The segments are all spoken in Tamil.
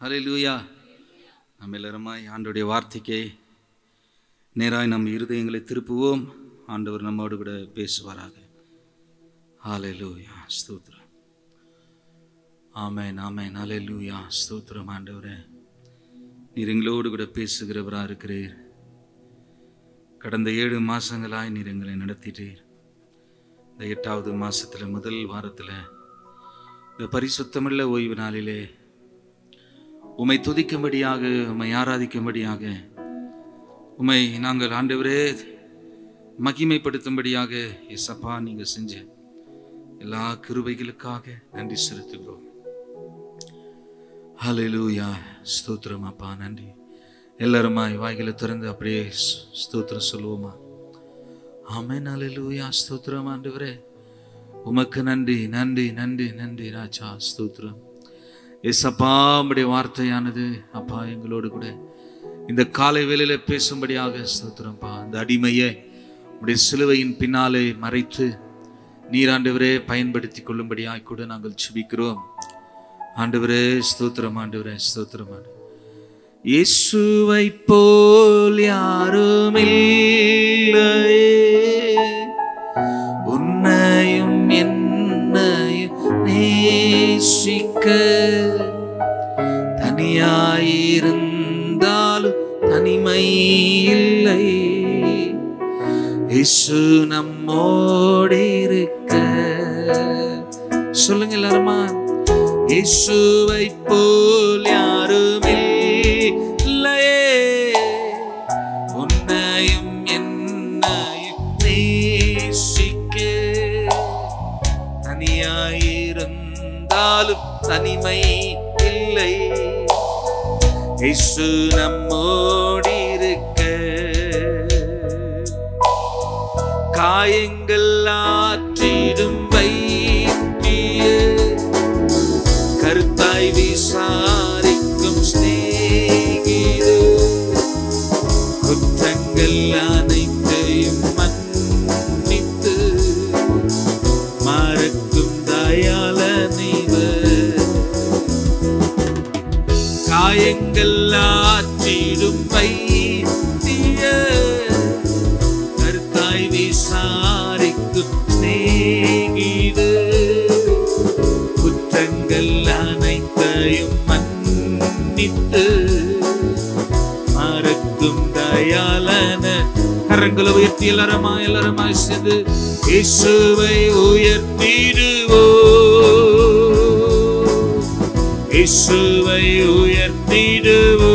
ஹalleluya நம்ம எல்லாருமாய் ஆண்டவருடைய வார்த்தைக்கு நேராய் நம் இருதயங்களை திருப்புவோம் ஆண்டவர் நம்மோடு கூட பேசுவாராக ஹalleluya ஸ்தோத்திரம் ஆமென் ஆமென் ஹalleluya ஸ்தோத்திரம் ஆண்டவரே நீர் எங்களோடு கூட பேசுகிறவராக இருக்கிறீர் கடந்த ஏழு மாசங்களாய் நீர் எங்களை நடத்திட்டீர் இந்த எட்டாவது மாசத்துல முதல் வாரத்துல இந்த பரிசுத்தமுள்ள ஓய்வு நாளிலே உம்மை துதிக்கும்படியாக உம்மை ஆராதிக்கும்படியாக உம்மை நாங்கள் ஆண்டவரே மகிமைப்படுத்தும்படியாக எசப்பா நீங்க செஞ்ச எல்லா கிருபைகளுக்காக நன்றி செலுத்துகிறோம் ஹalleluya ஸ்தோத்திரம் அப்பா நன்றி எல்லாருமா வாய்களை திறந்து அப்படியே ஸ்- ஸ்தோத்திரம் சொல்லுவோமா ஆமென் ஹalleluya ஸ்தோத்திரம் ஆண்டவரே உமக்கு நன்றி நன்றி நன்றி நன்றி ராஜா ஸ்தோத்திரம் எஸ்அப்பா உம்முடைய வார்த்தையானது அப்பா எங்களோடு கூட இந்த காலை வேளையில பேசும்படியாக ஸ்தோத்திரம்ப்பா அந்த அடிமையை உடைய சிலுவையின் பின்னாலே மறைத்து நீராண்டவரே பயன்படுத்தி கொள்ளும்படியாக கூட நாங்கள் சுபிக்கிறோம் ஆண்டவரே ஸ்தோத்திரம் ஆண்டவரே ஸ்தோத்திரம் ஆண்டவரே. இயேசுவை போல் யாரும் இல்லையே உன்னையும் என்னையும் நேசிக்க தனியாயிருந்தாலும் தனிமை இல்லை இயேசு நம்மோடு இருக்க சொல்லுங்க எல்லாருமா இயேசுவை போல் யாரும் இல்லையே உன்னையும் என்னையும் நேசிக்க தனியாயிருந்தாலும் தனிமை இல்லை இயேசு நம்மோடு இருக்க காயங்கள் ஆற்றிடும் வைத்திய கருத்தாய் விசாரிக்கும் சிநேகிது குற்றங்கள் அனைத்தையும் மன்னித்து மறக்கும் தயாளனிவர் காயங்கள் ஆற்றிடும் வைத்திய கருத்தாய் விசாரிக்கும் சிநேகிது குற்றங்கள் அனைத்தையும் மன்னித்து மறக்கும் தயாளன கரங்களை உயர்த்தி எல்லாரமா எல்லாரமா சேர்ந்து இயேசுவை உயர்த்திடுவோ இயேசுவை உயர்த்திடுவோ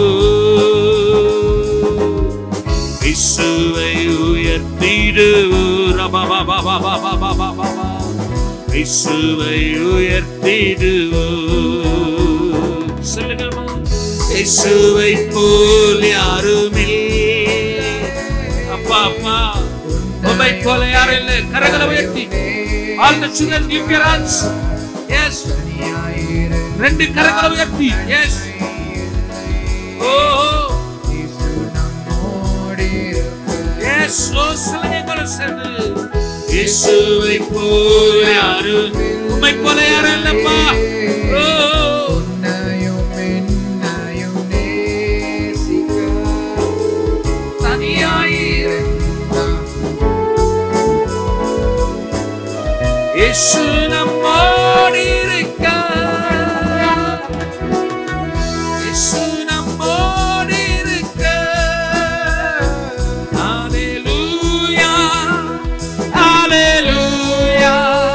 இயேசுவை உயர்த்திடுவோ ரபா பா பா பா பா பா பா பா பா பா இயேசுவை உயர்த்திடுவோ சொல்லுங்கம்மா இயேசுவை போல் யாரும் இல்லை அப்பா அப்பா உம்மை போல யாரும் இல்லை கரங்களை உயர்த்தி all the children give your hands yes ரெண்டு கரங்களை உயர்த்தி எஸ் ஓ எஸ் ஓ சிலைகளை சேர்ந்து இயேசுவை போல் யாரும் உம்மை போல யாரும் இல்லப்பா ஓ தனியாயிரு இயேசு நம்மோடு இருக்க இயேசு நம்மோடு இருக்க ஹalleluya ஹalleluya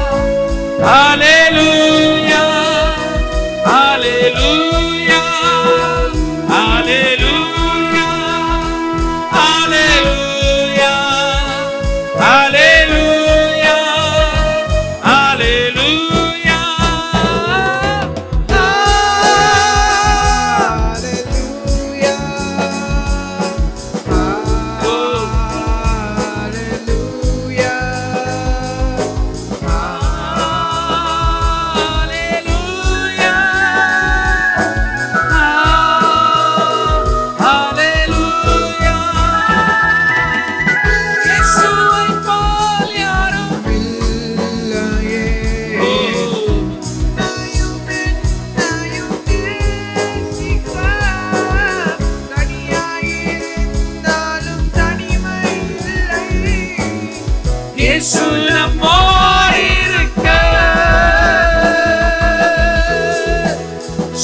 ஹalleluya ஹalleluya ஹalleluya ஹalleluya ஹalleluya ஹalleluya ஹalleluya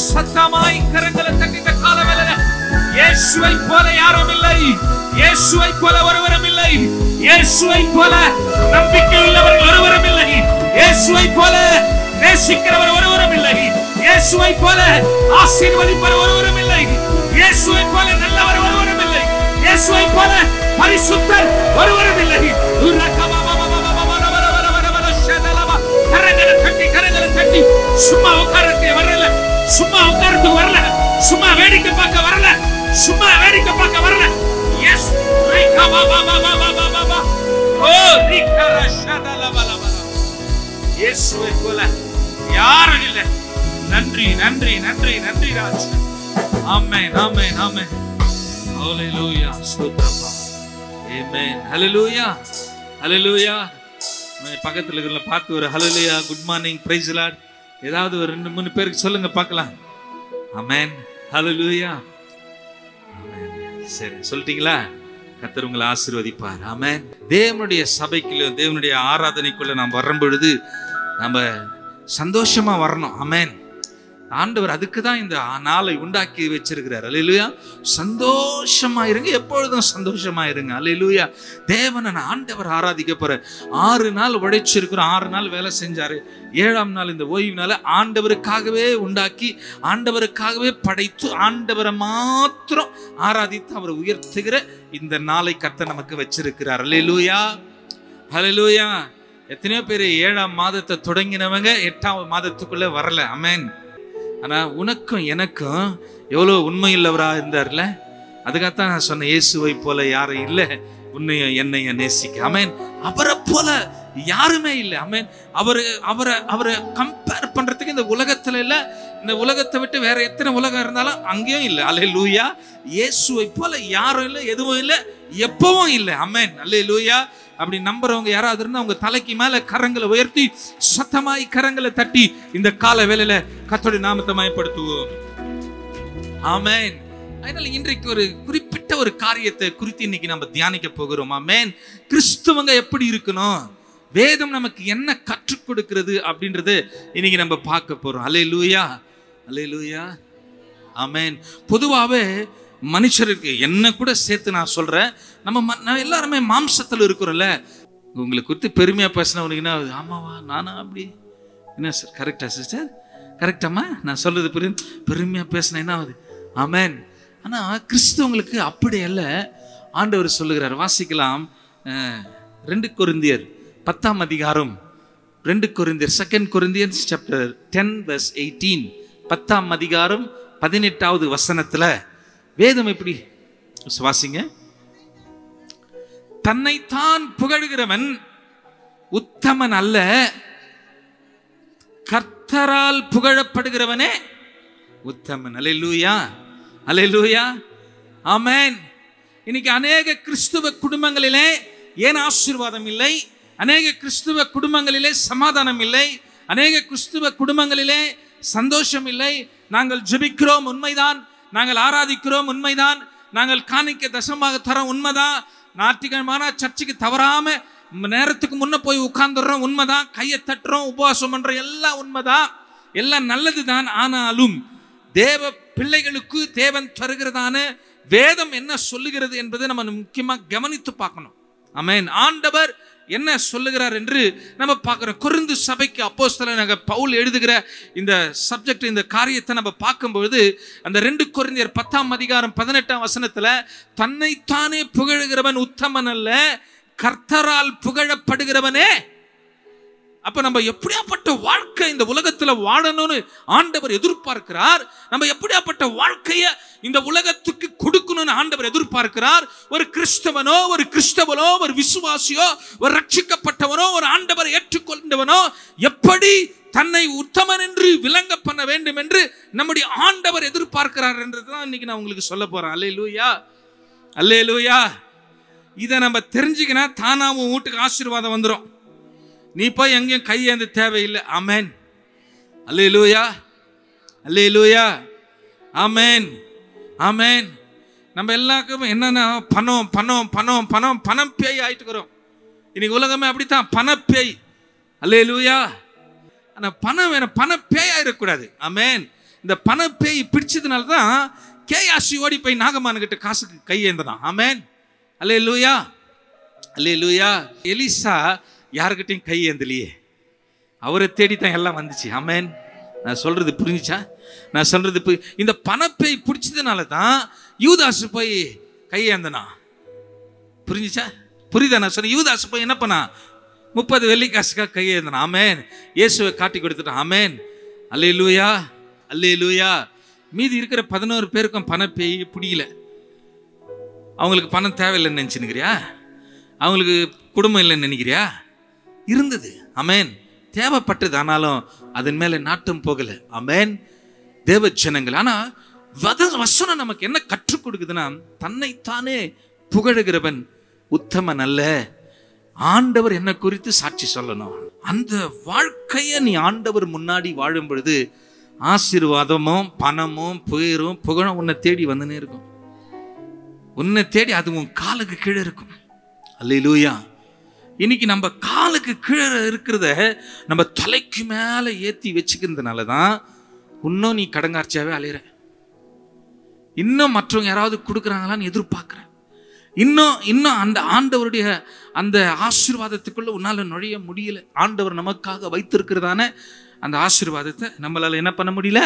சத்தமாய் கரங்களை தட்டி இந்த கால வேளையில இயேசுவை போல யாரும் இல்லை இயேசுவை போல ஒருவரும் இல்லை இயேசுவை போல நம்பிக்கை உள்ளவர்கள் ஒருவரும் இல்லை இயேசுவை போல நேசிக்கிறவர் ஒருவரும் இல்லை இயேசுவை போல ஆசீர்வதிப்பவர் ஒருவரும் இல்லை இயேசுவை போல நல்லவர் ஒருவரும் இல்லை இயேசுவை போல பரிசுத்தர் ஒருவரும் இல்லை கரங்களை தட்டி கரங்களை தட்டி சும்மா உட்காரத்து வரல சும்மா உட்காரத்து வரல சும்மா வேடிக்கை பார்க்க வரல சும்மா வேடிக்கை பார்க்க வரல எஸ் ரீகா பா பா பா பா பா பா பா பா ஓ ரீகா ரஷதல பல பல இயேசுவை போல யாரும் இல்லை நன்றி நன்றி நன்றி நன்றி ராஜ் ஆமென் ஆமென் ஆமென் ஹalleluya ஸ்தோத்திரப்பா ஆமென் ஹalleluya ஹalleluya பக்கத்துல இருக்கிற பார்த்து ஒரு hallelujah good morning praise Lord ஏதாவது ஒரு ரெண்டு மூணு பேருக்கு சொல்லுங்க பார்க்கலாம் ஆமென் ஹalleluya ஆமென் சரி சொல்லிட்டீங்களா கர்த்தர் உங்களை ஆசீர்வதிப்பார் ஆமென் தேவனுடைய சபைக்குள்ள தேவனுடைய ஆராதனைக்குள்ள நாம் வரும் பொழுது நம்ம சந்தோஷமா வரணும் ஆமென் ஆண்டவர் அதுக்கு தான் இந்த நாளை உண்டாக்கி வச்சிருக்கிறார் அல்லேலூயா சந்தோஷமா இருங்க எப்பொழுதும் சந்தோஷமா இருங்க அல்லேலூயா தேவனை நான் ஆண்டவர் ஆராதிக்க போற ஆறு நாள் உழைச்சிருக்கிறோம் ஆறு நாள் வேலை செஞ்சாரு ஏழாம் நாள் இந்த ஓய்வு நாள ஆண்டவருக்காகவே உண்டாக்கி ஆண்டவருக்காகவே படைத்து ஆண்டவரை மாத்திரம் ஆராதித்து அவரை உயர்த்துகிற இந்த நாளை கர்த்தர் நமக்கு வச்சிருக்கிறார் அல்லேலூயா ஹalleluya எத்தனையோ பேர் ஏழாம் மாதத்தை தொடங்கினவங்க எட்டாம் மாதத்துக்குள்ள வரல அமேன் ஆனா உனக்கும் எனக்கும் எவ்வளோ உண்மையுள்ளவரா இருந்தார்ல அதுக்காகத்தான் நான் சொன்னேன் இயேசுவை போல யாரும் இல்லை உன்னையும் என்னையும் நேசிக்க அமேன் அவரை போல யாருமே இல்லை அமேன் அவரு அவரை அவரை கம்பேர் பண்றதுக்கு இந்த உலகத்துல இல்ல இந்த உலகத்தை விட்டு வேற எத்தனை உலகம் இருந்தாலும் அங்கேயும் இல்லை அல்லே லூயா இயேசுவை போல யாரும் இல்லை எதுவும் இல்லை எப்பவும் இல்லை அமேன் அல்லே லூயா அப்படி நம்புறவங்க யாராவது இருந்தா அவங்க தலைக்கு மேல கரங்களை உயர்த்தி சத்தமாய் கரங்களை தட்டி இந்த கால வேளையில கத்தோட நாமத்தை மயப்படுத்துவோம் ஆமென் அதனால இன்றைக்கு ஒரு குறிப்பிட்ட ஒரு காரியத்தை குறித்து இன்னைக்கு நம்ம தியானிக்க போகிறோம் ஆமென் கிறிஸ்துவங்க எப்படி இருக்கணும் வேதம் நமக்கு என்ன கற்றுக் கொடுக்கிறது அப்படின்றது இன்னைக்கு நம்ம பார்க்க போறோம் அலே லூயா அலே லூயா ஆமென் பொதுவாகவே மனுஷருக்கு என்ன கூட சேர்த்து நான் சொல்றேன் நம்ம ம- நான் எல்லாருமே மாம்சத்தில் இருக்கிறோம்ல உங்களை குறித்து பெருமையா பேசினவனுக்கு என்ன ஆகுது? ஆமாவா நானா அப்படி என்ன சார் கரெக்டா சிஸ்டர் கரெக்டாம்மா நான் சொல்றது புரியும் பெருமையா பேசினா என்ன ஆகுது ஆமென் ஆனா கிறிஸ்தவங்களுக்கு அப்படி அல்ல ஆண்டவர் சொல்லுகிறார் வாசிக்கலாம் அஹ், ரெண்டு கொரிந்தியர் பத்தாம் அதிகாரம் ரெண்டு கொரிந்தியர் second Corinthians chapter ten verse eighteen பத்தாம் அதிகாரம் பதினெட்டாவது வசனத்துல வேதம் எப்படி வாசிங்க தன்னைத்தான் புகழுகிறவன் உத்தமன் அல்ல கர்த்தரால் புகழப்படுகிறவனே உத்தமன் அல்லேலூயா அல்லேலூயா ஆமென் இன்னைக்கு அநேக கிறிஸ்துவ குடும்பங்களிலே ஏன் ஆசீர்வாதம் இல்லை அநேக கிறிஸ்துவ குடும்பங்களிலே சமாதானம் இல்லை அநேக கிறிஸ்துவ குடும்பங்களிலே சந்தோஷம் இல்லை நாங்கள் ஜெபிக்கிறோம் உண்மைதான் நாங்கள் ஆராதிக்கிறோம் உண்மைதான் நாங்கள் காணிக்க தசமாக தரோம் உண்மைதான் ஞாயிற்றுக்கிழமான சர்ச்சுக்கு தவறாம ம- நேரத்துக்கு முன்ன போய் உட்கார்ந்துடுறோம் உண்மைதான் கையை தட்டுறோம் உபவாசம் பண்றோம் எல்லாம் உண்மைதான் எல்லாம் நல்லதுதான் ஆனாலும் தேவ பிள்ளைகளுக்கு தேவன் தருகிறதான வேதம் என்ன சொல்லுகிறது என்பதை நம்ம முக்கியமா கவனித்து பார்க்கணும் ஆமென் ஆண்டவர் என்ன சொல்லுகிறார் என்று நம்ம பார்க்கிறோம் கொரிந்து சபைக்கு அப்போஸ்தலனாக பவுல் எழுதுகிற இந்த சப்ஜெக்ட் இந்த காரியத்தை நம்ம பார்க்கும்பொழுது அந்த ரெண்டு கொரிந்தியர் பத்தாம் அதிகாரம் பதினெட்டாம் வசனத்துல தன்னைத்தானே புகழுகிறவன் உத்தமன் அல்ல கர்த்தரால் புகழப்படுகிறவனே அப்ப நம்ம எப்படியாப்பட்ட வாழ்க்கை இந்த உலகத்துல வாழணும்னு ஆண்டவர் எதிர்பார்க்கிறார் நம்ம எப்படியாப்பட்ட வாழ்க்கைய இந்த உலகத்துக்கு கொடுக்கணும்னு ஆண்டவர் எதிர்பார்க்கிறார் ஒரு கிறிஸ்தவனோ ஒரு கிறிஸ்தவனோ ஒரு விசுவாசியோ ஒரு ரட்சிக்கப்பட்டவனோ ஒரு ஆண்டவரை ஏற்றுக்கொண்டவனோ எப்படி தன்னை உத்தமன் என்று விளங்க பண்ண வேண்டும் என்று நம்முடைய ஆண்டவர் எதிர்பார்க்கிறார் என்றதுதான் இன்னைக்கு நான் உங்களுக்கு சொல்ல போறேன் அல்லே லூயா அல்லே லூயா இதை நம்ம தெரிஞ்சுக்கினா தானாவும் வீட்டுக்கு ஆசீர்வாதம் வந்துடும் நீ போய் எங்கேயும் கையேந்து தேவையில்லை ஆமென் அல்லேலூயா அல்லேலூயா ஆமென் ஆமென் நம்ம எல்லாருக்கும் என்னன்னா பணம் பணம் பணம் பணம் பணம் பேய் ஆயிட்டு இருக்கிறோம் இன்னைக்கு உலகமே அப்படித்தான் பணப்பேய் அல்லேலூயா ஆனா பணம் வேணும் பண பேயா இருக்கக்கூடாது ஆமென் இந்த பணப்பேய் பிடிச்சதுனால தான் கேயாசி ஓடி போய் நாகமான் கிட்ட காசுக்கு கையேந்தனான் ஆமென் அல்லே லூயா அல்லே லூயா எலிசா யாருக்கிட்டையும் கையேந்தலையே அவரை தேடி தான் எல்லாம் வந்துச்சு ஆமென் நான் சொல்றது புரிஞ்சுச்சா நான் சொல்றது பு- இந்த பணப்பேய் பிடிச்சதுனால தான் யூதாசு போய் கையேந்தனா புரிஞ்சுச்சா புரியுதா நான் சொன்னேன் யூதாசு போய் என்ன பண்ணா முப்பது வெள்ளி காசுக்காக கையேந்தனா ஆமென் இயேசுவை காட்டி கொடுத்துட்டான் ஆமென் அல்லே லூயா அல்லே லூயா மீதி இருக்கிற பதினோரு பேருக்கும் பணப்பேய் பிடிக்கல அவங்களுக்கு பணம் தேவையில்லைன்னு நினச்சினுக்கிறியா அவங்களுக்கு குடும்பம் இல்லைன்னு நினைக்கிறியா இருந்தது அமேன் தேவைப்பட்டது ஆனாலும் அதன் மேலே நாட்டம் போகல அமேன் தேவ ஜனங்கள் ஆனா வத வசனம் நமக்கு என்ன கற்றுக் கொடுக்குதுன்னா தன்னைத்தானே புகழுகிறவன் உத்தமன் அல்ல ஆண்டவர் என்ன குறித்து சாட்சி சொல்லணும் அந்த வாழ்க்கையை நீ ஆண்டவர் முன்னாடி வாழும் பொழுது ஆசீர்வாதமும் பணமும் புயரும் புகழும் உன்னை தேடி வந்துனே இருக்கும் உன்னை தேடி அது உன் காலுக்கு கீழே இருக்கும் அல்லேலூயா இன்னைக்கு நம்ம காலுக்கு கீழே இருக்கிறத நம்ம தலைக்கு மேலே ஏற்றி வச்சுக்கிறதுனால தான் இன்னும் நீ கடங்காட்சியாவே அலையிற இன்னும் மற்றவங்க யாராவது கொடுக்குறாங்களான்னு எதிர்பார்க்குற இன்னும் இன்னும் அந்த ஆண்டவருடைய அந்த ஆசீர்வாதத்துக்குள்ள உன்னால நுழைய முடியல ஆண்டவர் நமக்காக வைத்திருக்கிறதான அந்த ஆசீர்வாதத்தை நம்மளால என்ன பண்ண முடியல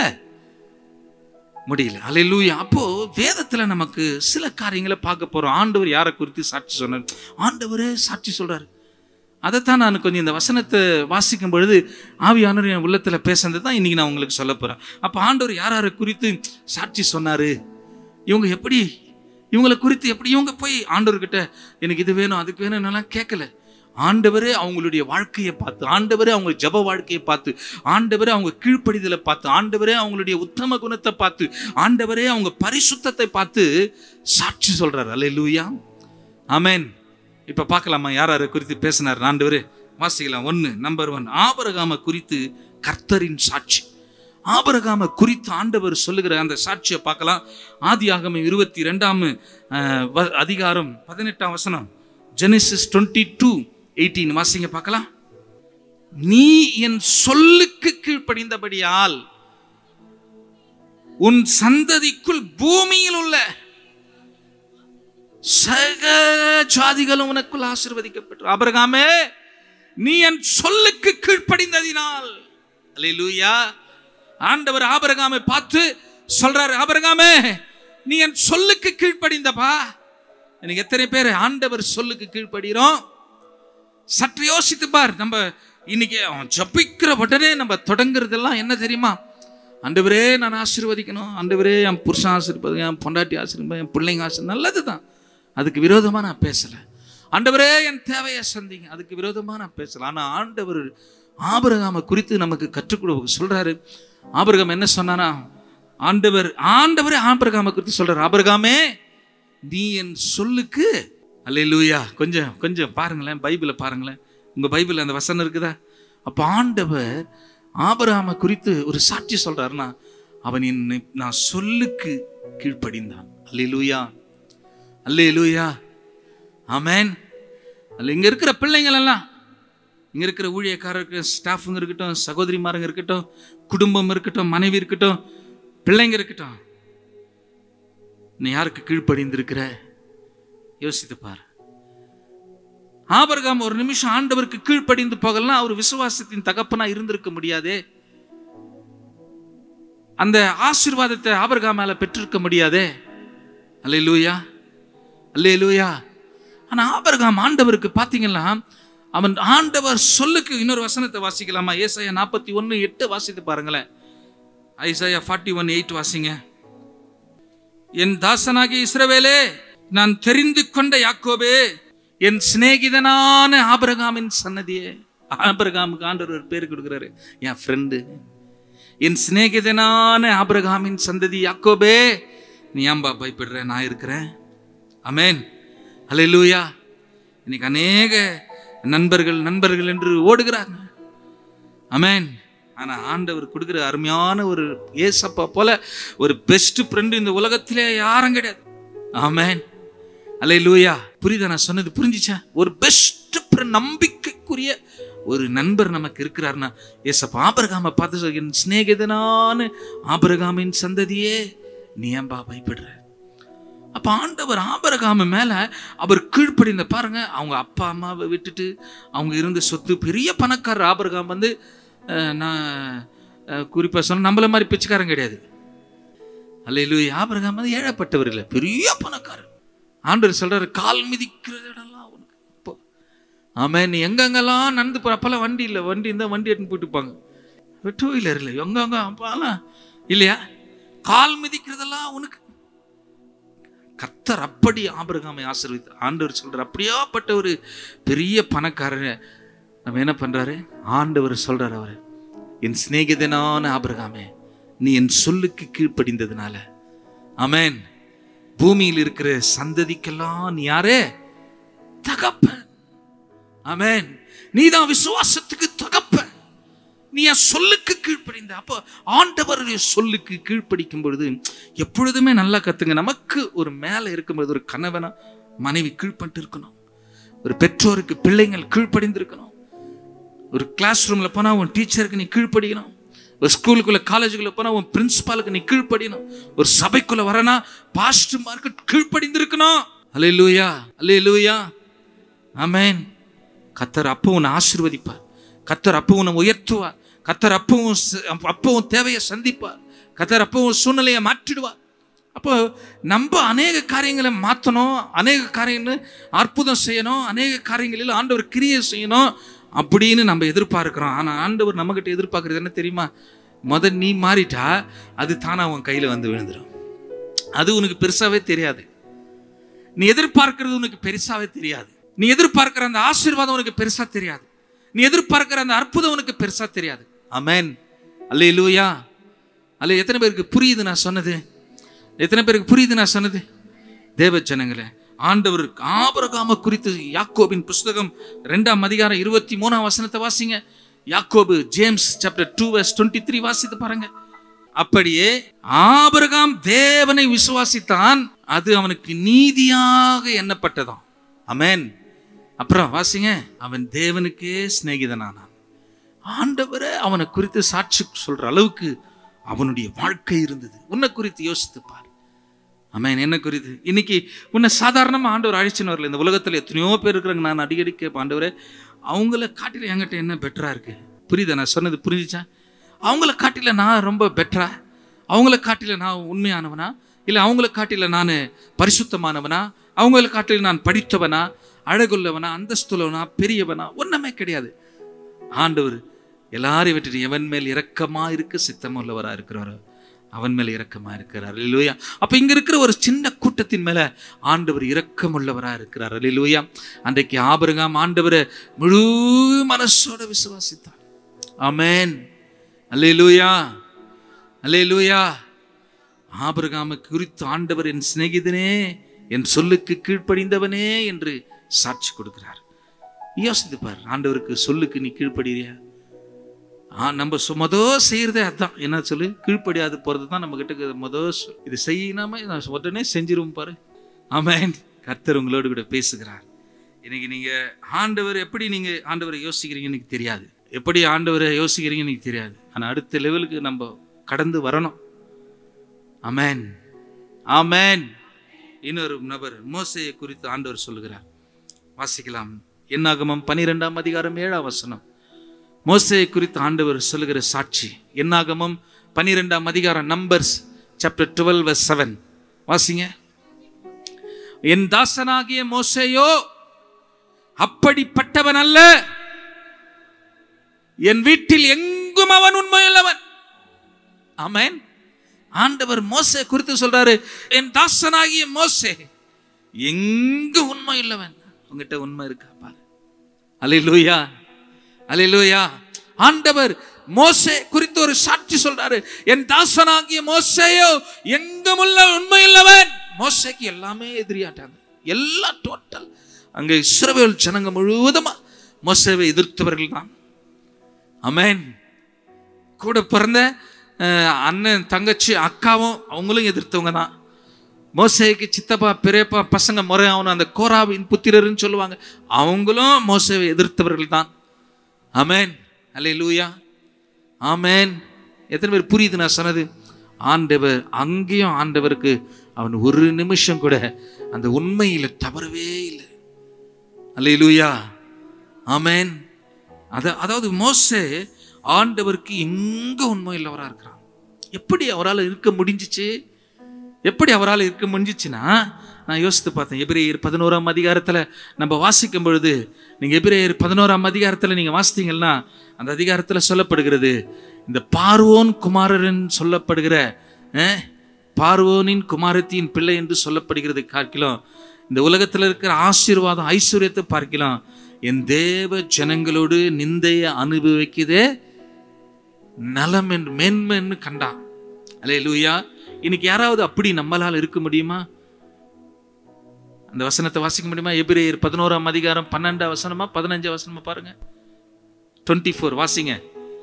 முடியல அல்லேலூயா அப்போ வேதத்துல நமக்கு சில காரியங்களை பார்க்க போறோம் ஆண்டவர் யாரை குறித்து சாட்சி சொன்னார் ஆண்டவரே சாட்சி சொல்றாரு அதைத்தான் நான் கொஞ்சம் இந்த வசனத்தை வாசிக்கும் பொழுது ஆவியானவர் என் உள்ளத்துல பேசுனது தான் இன்னைக்கு நான் உங்களுக்கு சொல்ல போறேன் அப்ப ஆண்டவர் யார் யாரை குறித்து சாட்சி சொன்னாரு இவங்க எப்படி இவங்களை குறித்து எப்படி இவங்க போய் ஆண்டவர்கிட்ட எனக்கு இது வேணும் அதுக்கு வேணும்னு கேட்கல ஆண்டவரே அவங்களுடைய வாழ்க்கையை பார்த்து ஆண்டவரே அவங்க ஜப வாழ்க்கையை பார்த்து ஆண்டவரே அவங்க கீழ்ப்படிதலை பார்த்து ஆண்டவரே அவங்களுடைய உத்தம குணத்தை பார்த்து ஆண்டவரே அவங்க பரிசுத்தத்தை பார்த்து சாட்சி சொல்றாரு அல்லேலூயா ஆமென் இப்ப பார்க்கலாமா யார் யாரை குறித்து பேசினார் ஆண்டவரே வாசிக்கலாம் ஒன்று நம்பர் ஒன் ஆபரகாம குறித்து கர்த்தரின் சாட்சி ஆபரகாம குறித்து ஆண்டவர் சொல்லுகிற அந்த சாட்சியை பார்க்கலாம் ஆதி ஆகமம் இருபத்தி ரெண்டாம் அதிகாரம் பதினெட்டாம் வசனம் ஜெனிசிஸ் டுவெண்ட்டி டூ எயிட்டீன் வாசிங்க பார்க்கலாம் நீ என் சொல்லுக்கு கீழ்ப்படிந்தபடியால் உன் சந்ததிக்குள் பூமியில் உள்ள சகல ஜாதிகளும் உனக்குள் ஆசீர்வதிக்கப்பட்டு அபரகாமே நீ என் சொல்லுக்கு கீழ்ப்படிந்ததினால் அல்லேலூயா ஆண்டவர் ஆபரகாமை பார்த்து சொல்றாரு ஆபரகாமே நீ என் சொல்லுக்கு கீழ்ப்படிந்தப்பா எனக்கு எத்தனை பேர் ஆண்டவர் சொல்லுக்கு கீழ்ப்படுகிறோம் சற்று யோசித்து பார் நம்ம இன்னைக்கு அவன் ஜபிக்கிற உடனே நம்ம தொடங்குறதெல்லாம் என்ன தெரியுமா ஆண்டவரே நான் ஆசீர்வதிக்கணும் ஆண்டவரே என் புருஷன் ஆசீர்வதி என் பொண்டாட்டி ஆசீர்வதி என் பிள்ளைங்க ஆசீர் நல்லது தான் அதுக்கு விரோதமாக நான் பேசலை ஆண்டவரே என் தேவையை சந்திங்க அதுக்கு விரோதமாக நான் பேசல ஆனால் ஆண்டவர் ஆபரகாமை குறித்து நமக்கு கற்றுக் கொடுக்க சொல்றாரு ஆபரகம் என்ன சொன்னானா ஆண்டவர் ஆண்டவரே ஆபரகாமை குறித்து சொல்றாரு ஆபரகாமே நீ என் சொல்லுக்கு அல்லேலூயா கொஞ்சம் கொஞ்சம் பாருங்களேன் பைபிளை பாருங்களேன் உங்க பைபிள் அந்த வசனம் இருக்குதா அப்போ ஆண்டவர் ஆபரகாமை குறித்து ஒரு சாட்சி சொல்றாருன்னா அவன் என்னை நான் சொல்லுக்கு கீழ்ப்படிந்தான் அல்லேலூயா அல்லேலூயா ஆமென் அல்ல இங்க இருக்கிற பிள்ளைங்கள் எல்லாம் இங்க இருக்கிற ஊழியக்காரருக்கு ஸ்டாஃபுங்க இருக்கட்டும் சகோதரிமாருங்க இருக்கட்டும் குடும்பம் இருக்கட்டும் மனைவி இருக்கட்டும் பிள்ளைங்க இருக்கட்டும் நீ யாருக்கு கீழ்ப்படிந்திருக்கிற யோசித்து பார் ஆபரகாம் ஒரு நிமிஷம் ஆண்டவருக்கு கீழ்ப்படிந்து போகலாம் அவர் விசுவாசத்தின் தகப்பனா இருந்திருக்க முடியாதே அந்த ஆசீர்வாதத்தை ஆபரகாம் மேல பெற்றிருக்க முடியாதே அல்லே லூயா அல்லே லூயா ஆனா ஆபரகாம் ஆண்டவருக்கு பாத்தீங்கன்னா அவன் ஆண்டவர் சொல்லுக்கு இன்னொரு வசனத்தை வாசிக்கலாமா ஏசாயா நாற்பத்தி ஒன்று எட்டு வாசித்து பாருங்களேன் ஐசாயா ஃபார்ட்டி ஒன் எயிட் வாசிங்க என் தாசனாகிய இஸ்ரவேலே நான் தெரிந்து கொண்ட யாக்கோபே என் சிநேகிதனான ஆபரகாமின் சன்னதியே ஆபரகாமுக்கு ஆண்டவர் ஒரு பேர் கொடுக்குறாரு என் ஃப்ரெண்டு என் சிநேகிதனான ஆபரகாமின் சந்ததி யாக்கோபே நீ ஏன்பா பயப்படுற நான் இருக்கிறேன் அமேன் அல்லேலூயா இன்னைக்கு அநேக நண்பர்கள் நண்பர்கள் என்று ஓடுகிறாங்க அமேன் ஆனா ஆண்டவர் கொடுக்குற அருமையான ஒரு ஏசப்பா போல ஒரு பெஸ்ட் ஃப்ரெண்டு இந்த உலகத்திலே யாரும் கிடையாது ஆமேன் அல்லே லூயா புரியுதா நான் சொன்னது புரிஞ்சிச்சா ஒரு பெஸ்ட் நம்பிக்கைக்குரிய ஒரு நண்பர் நமக்கு இருக்கிறாருன்னா ஏசப்பா ஆபரகாம பார்த்து சொல்ல, என் சிநேகிதனான ஆபரகாமின் சந்ததியே நீ ஏன்பா பயப்படுற அப்ப ஆண்டவர் ஆபரகாம மேல அவர் கீழ்ப்படிந்த பாருங்க அவங்க அப்பா அம்மாவை விட்டுட்டு அவங்க இருந்த சொத்து பெரிய பணக்காரர் ஆபரகாம் வந்து அஹ், நான் அஹ், குறிப்பா சொன்ன நம்மள மாதிரி பிச்சைக்காரன் கிடையாது அல்ல ஆபரகாம் வந்து ஏழப்பட்டவர் இல்லை பெரிய பணக்காரர் ஆண்டவர் சொல்றாரு கால் மிதிக்கிற இடம்லாம் உனக்கு இப்போ ஆமா நீ எங்கெங்கெல்லாம் நடந்து போற அப்பெல்லாம் வண்டி இல்லை வண்டி இருந்தால் வண்டி எடுத்துன்னு போயிட்டு இருப்பாங்க டூ வீலர் இல்லை எங்கெங்க அப்பெல்லாம் இல்லையா கால் மிதிக்கிறதெல்லாம் உனக்கு கர்த்தர் அப்படி ஆபிரகாமை ஆசீர்வதித்தார் ஆண்டவர் சொல்றார் அப்படியாப்பட்ட ஒரு பெரிய பணக்காரரை நம்ம என்ன பண்றாரு ஆண்டவர் சொல்றாரு அவர் என் சிநேகிதனான ஆபிரகாமே நீ என் சொல்லுக்கு கீழ்ப்படிந்ததுனால ஆமென் பூமியில் இருக்கிற சந்ததிக்கெல்லாம் நீ யாரே தகப்பன் ஆமென் நீதான் விசுவாசத்துக்கு தகப்பன் நீ என் சொல்லுக்கு கீழ்ப்படிந்த அப்போ ஆண்டவருடைய சொல்லுக்கு கீழ்ப்படிக்கும் பொழுது எப்பொழுதுமே நல்லா கத்துங்க நமக்கு ஒரு மேலே இருக்கும்போது ஒரு கணவனா மனைவி கீழ்ப்பட்டு இருக்கணும் ஒரு பெற்றோருக்கு பிள்ளைங்கள் கீழ்ப்படிந்திருக்கணும் ஒரு கிளாஸ் ரூம்ல போனா உன் டீச்சருக்கு நீ கீழ்ப்படிக்கணும் ஒரு ஸ்கூலுக்குள்ள காலேஜுக்குள்ள போனா உன் பிரின்சிபாலுக்கு நீ கீழ்ப்படியணும் ஒரு சபைக்குள்ள வரனா பாஸ்டர்மார்க்கு கீழ்ப்படிந்திருக்கணும் அலே லூயா அலே லூயா ஆமேன் கத்தர் அப்போ உன்னை ஆசீர்வதிப்பார் கத்தர் அப்போ உன்னை உயர்த்துவார் கத்தர் அப்பவும் ச- அப்பவும் தேவையை சந்திப்பார் கத்தர் அப்பவும் சூழ்நிலையை மாற்றிடுவார் அப்போ நம்ம அநேக காரியங்களை மாற்றணும் அநேக காரியங்கள் அற்புதம் செய்யணும் அநேக காரியங்களில் ஆண்டவர் கிரியை செய்யணும் அப்படின்னு நம்ம எதிர்பார்க்கிறோம் ஆனால் ஆண்டவர் நம்மகிட்ட எதிர்பார்க்கறது என்ன தெரியுமா முத நீ மாறிட்டா அது தானா உன் கையில் வந்து விழுந்துடும் அது உனக்கு பெருசாவே தெரியாது நீ எதிர்பார்க்கிறது உனக்கு பெருசாவே தெரியாது நீ எதிர்பார்க்கிற அந்த ஆசீர்வாதம் உனக்கு பெருசா தெரியாது நீ எதிர்பார்க்கிற அந்த அற்புதம் உனக்கு பெருசா தெரியாது அமேன் அல்ல லூயா அல்ல எத்தனை பேருக்கு புரியுது நான் சொன்னது எத்தனை பேருக்கு புரியுது நான் சொன்னது தேவ ஜனங்களே ஆண்டவர் ஆபரகாம குறித்து யாக்கோபின் புஸ்தகம் ரெண்டாம் அதிகாரம் இருபத்தி மூணாம் வசனத்தை வாசிங்க யாக்கோபு James chapter two verse twenty three வாசித்து பாருங்க அப்படியே ஆபிரகாம் தேவனை விசுவாசித்தான் அது அவனுக்கு நீதியாக எண்ணப்பட்டதாம் அமேன் அப்புறம் வாசிங்க அவன் தேவனுக்கே சிநேகிதனானான் ஆண்டவரே அவனை குறித்து சாட்சி சொல்ற அளவுக்கு அவனுடைய வாழ்க்கை இருந்தது உன்னை குறித்து யோசித்து பார் அமேன் என்ன குறித்து இன்னைக்கு உன்னை சாதாரணமா ஆண்டவர் அழிச்சுன்னு வரல இந்த உலகத்துல எத்தனையோ பேர் இருக்கிறாங்க நான் அடிக்கடி கேட்பேன் ஆண்டவரே அவங்கள காட்டில என்கிட்ட என்ன பெட்டரா இருக்கு புரியுதா நான் சொன்னது புரிஞ்சுச்சா அவங்கள காட்டில நான் ரொம்ப பெட்டரா அவங்கள காட்டில நான் உண்மையானவனா இல்லை அவங்கள காட்டில நான் பரிசுத்தமானவனா அவங்கள காட்டில நான் படித்தவனா அழகுள்ளவனா அந்தஸ்துள்ளவனா பெரியவனா ஒண்ணுமே கிடையாது ஆண்டவர் எல்லாரையும் விட்டுட்டு எவன் மேல் இரக்கமா இருக்க சித்தமுள்ளவரா இருக்கிறாரோ அவன் மேல் இரக்கமா இருக்கிறார் அல்லேலூயா அப்ப இங்க இருக்கிற ஒரு சின்ன கூட்டத்தின் மேல ஆண்டவர் இரக்கமுள்ளவரா இருக்கிறார் அல்லேலூயா அன்றைக்கு ஆபிரகாம் ஆண்டவரை முழு மனசோட விசுவாசித்தார் ஆமென் அல்லேலூயா அல்லேலூயா ஆபிரகாமை குறித்து ஆண்டவர் என் சிநேகிதனே என் சொல்லுக்கு கீழ்ப்படிந்தவனே என்று சாட்சி கொடுக்கிறார் யோசித்து பார் ஆண்டவருக்கு சொல்லுக்கு நீ கீழ்ப்படிறியா ஆ நம்ம சு- மொத செய்யறதே அதான் என்ன சொல்லு கீழ்ப்படியாது போறது தான் நம்ம கிட்ட இருக்கிற மொத சொல். இது செய்யாம நான் உடனே செஞ்சிருவோம் பாரு ஆமென் கர்த்தர் உங்களோடு கூட பேசுகிறார் இன்னைக்கு நீங்க ஆண்டவர் எப்படி நீங்க ஆண்டவரை யோசிக்கிறீங்கன்னு எனக்கு தெரியாது எப்படி ஆண்டவரை யோசிக்கிறீங்கன்னு எனக்கு தெரியாது ஆனா அடுத்த லெவலுக்கு நம்ம கடந்து வரணும் ஆமென் ஆமென் இன்னொரு நபர் மோசையை குறித்து ஆண்டவர் சொல்லுகிறார் வாசிக்கலாம் என்னாகமம் பனிரெண்டாம் அதிகாரம் ஏழாம் வசனம் மோசையை குறித்து ஆண்டவர் சொல்லுகிற சாட்சி என்னாகமம் பனிரெண்டாம் அதிகாரம் Numbers chapter twelve verse seven வாசிங்க என் தாசனாகிய மோசேயோ அப்படிப்பட்டவன் அல்ல என் வீட்டில் எங்கும் அவன் உண்மையுள்ளவன் ஆமென் ஆண்டவர் மோசே குறித்து சொல்றாரு என் தாசனாகிய மோசே எங்கு உண்மை இல்லவன் உங்ககிட்ட உண்மை இருக்கா பாரு அலையிலூயா அலையிலூயா ஆண்டவர் மோசே குறித்து ஒரு சாட்சி சொல்றாரு என் தாசனாகிய மோசேயோ எங்கும் உள்ள உண்மை இல்லவன் மோசேக்கு எல்லாமே எதிரியாட்டாங்க எல்லாம் டோட்டல் அங்க இஸ்ரவேல் ஜனங்க முழுவதுமா மோசேவை எதிர்த்தவர்கள் தான் அமேன் கூட பிறந்த அஹ், அண்ணன் தங்கச்சி அக்காவும் அவங்களும் எதிர்த்தவங்க தான் மோசேக்கு சித்தப்பா பெரியப்பா பசங்க முறை அவனு அந்த கோராவின் புத்திரர்னு சொல்லுவாங்க அவங்களும் மோசேவை எதிர்த்தவர்கள் தான் ஆமென் அல்லேலூயா ஆமென் எத்தனை பேர் புரியுது நான் சொன்னது ஆண்டவர் அங்கேயும் ஆண்டவருக்கு அவன் ஒரு நிமிஷம் கூட அந்த உண்மையில தவறவே இல்லை அல்லேலூயா ஆமென் அத அதாவது மோசே ஆண்டவருக்கு எங்க உண்மை இல்லவரா இருக்கிறான் எப்படி அவரால் இருக்க முடிஞ்சிச்சு எப்படி அவரால் இருக்க முடிஞ்சிச்சுன்னா நான் யோசித்து பார்த்தேன் எபிரேயர் பதினோராம் அதிகாரத்தில் நம்ம வாசிக்கும் பொழுது நீங்கள் எபிரேயர் பதினோராம் அதிகாரத்தில் நீங்கள் வாசித்தீங்கன்னா அந்த அதிகாரத்தில் சொல்லப்படுகிறது இந்த பார்வோன் குமாரன் சொல்லப்படுகிற அஹ், பார்வோனின் குமாரத்தின் பிள்ளை என்று சொல்லப்படுகிறது பார்க்கலாம் இந்த உலகத்தில் இருக்கிற ஆசீர்வாதம் ஐஸ்வர்யத்தை பார்க்கலாம் என் தேவ ஜனங்களோடு நிந்தைய அனுபவிக்குதே நலம் என்று மேன்மைன்னு கண்டான் அலே லூயா இன்னைக்கு யாராவது அப்படி நம்மளால் இருக்க முடியுமா அந்த வசனத்தை வாசிக்க முடியுமா எபிரேயர் பதினோராம் அதிகாரம் பன்னெண்டாம் வசனமா பதினஞ்சாம் வசனமா பாருங்க டுவெண்ட்டி ஃபோர் வாசிங்க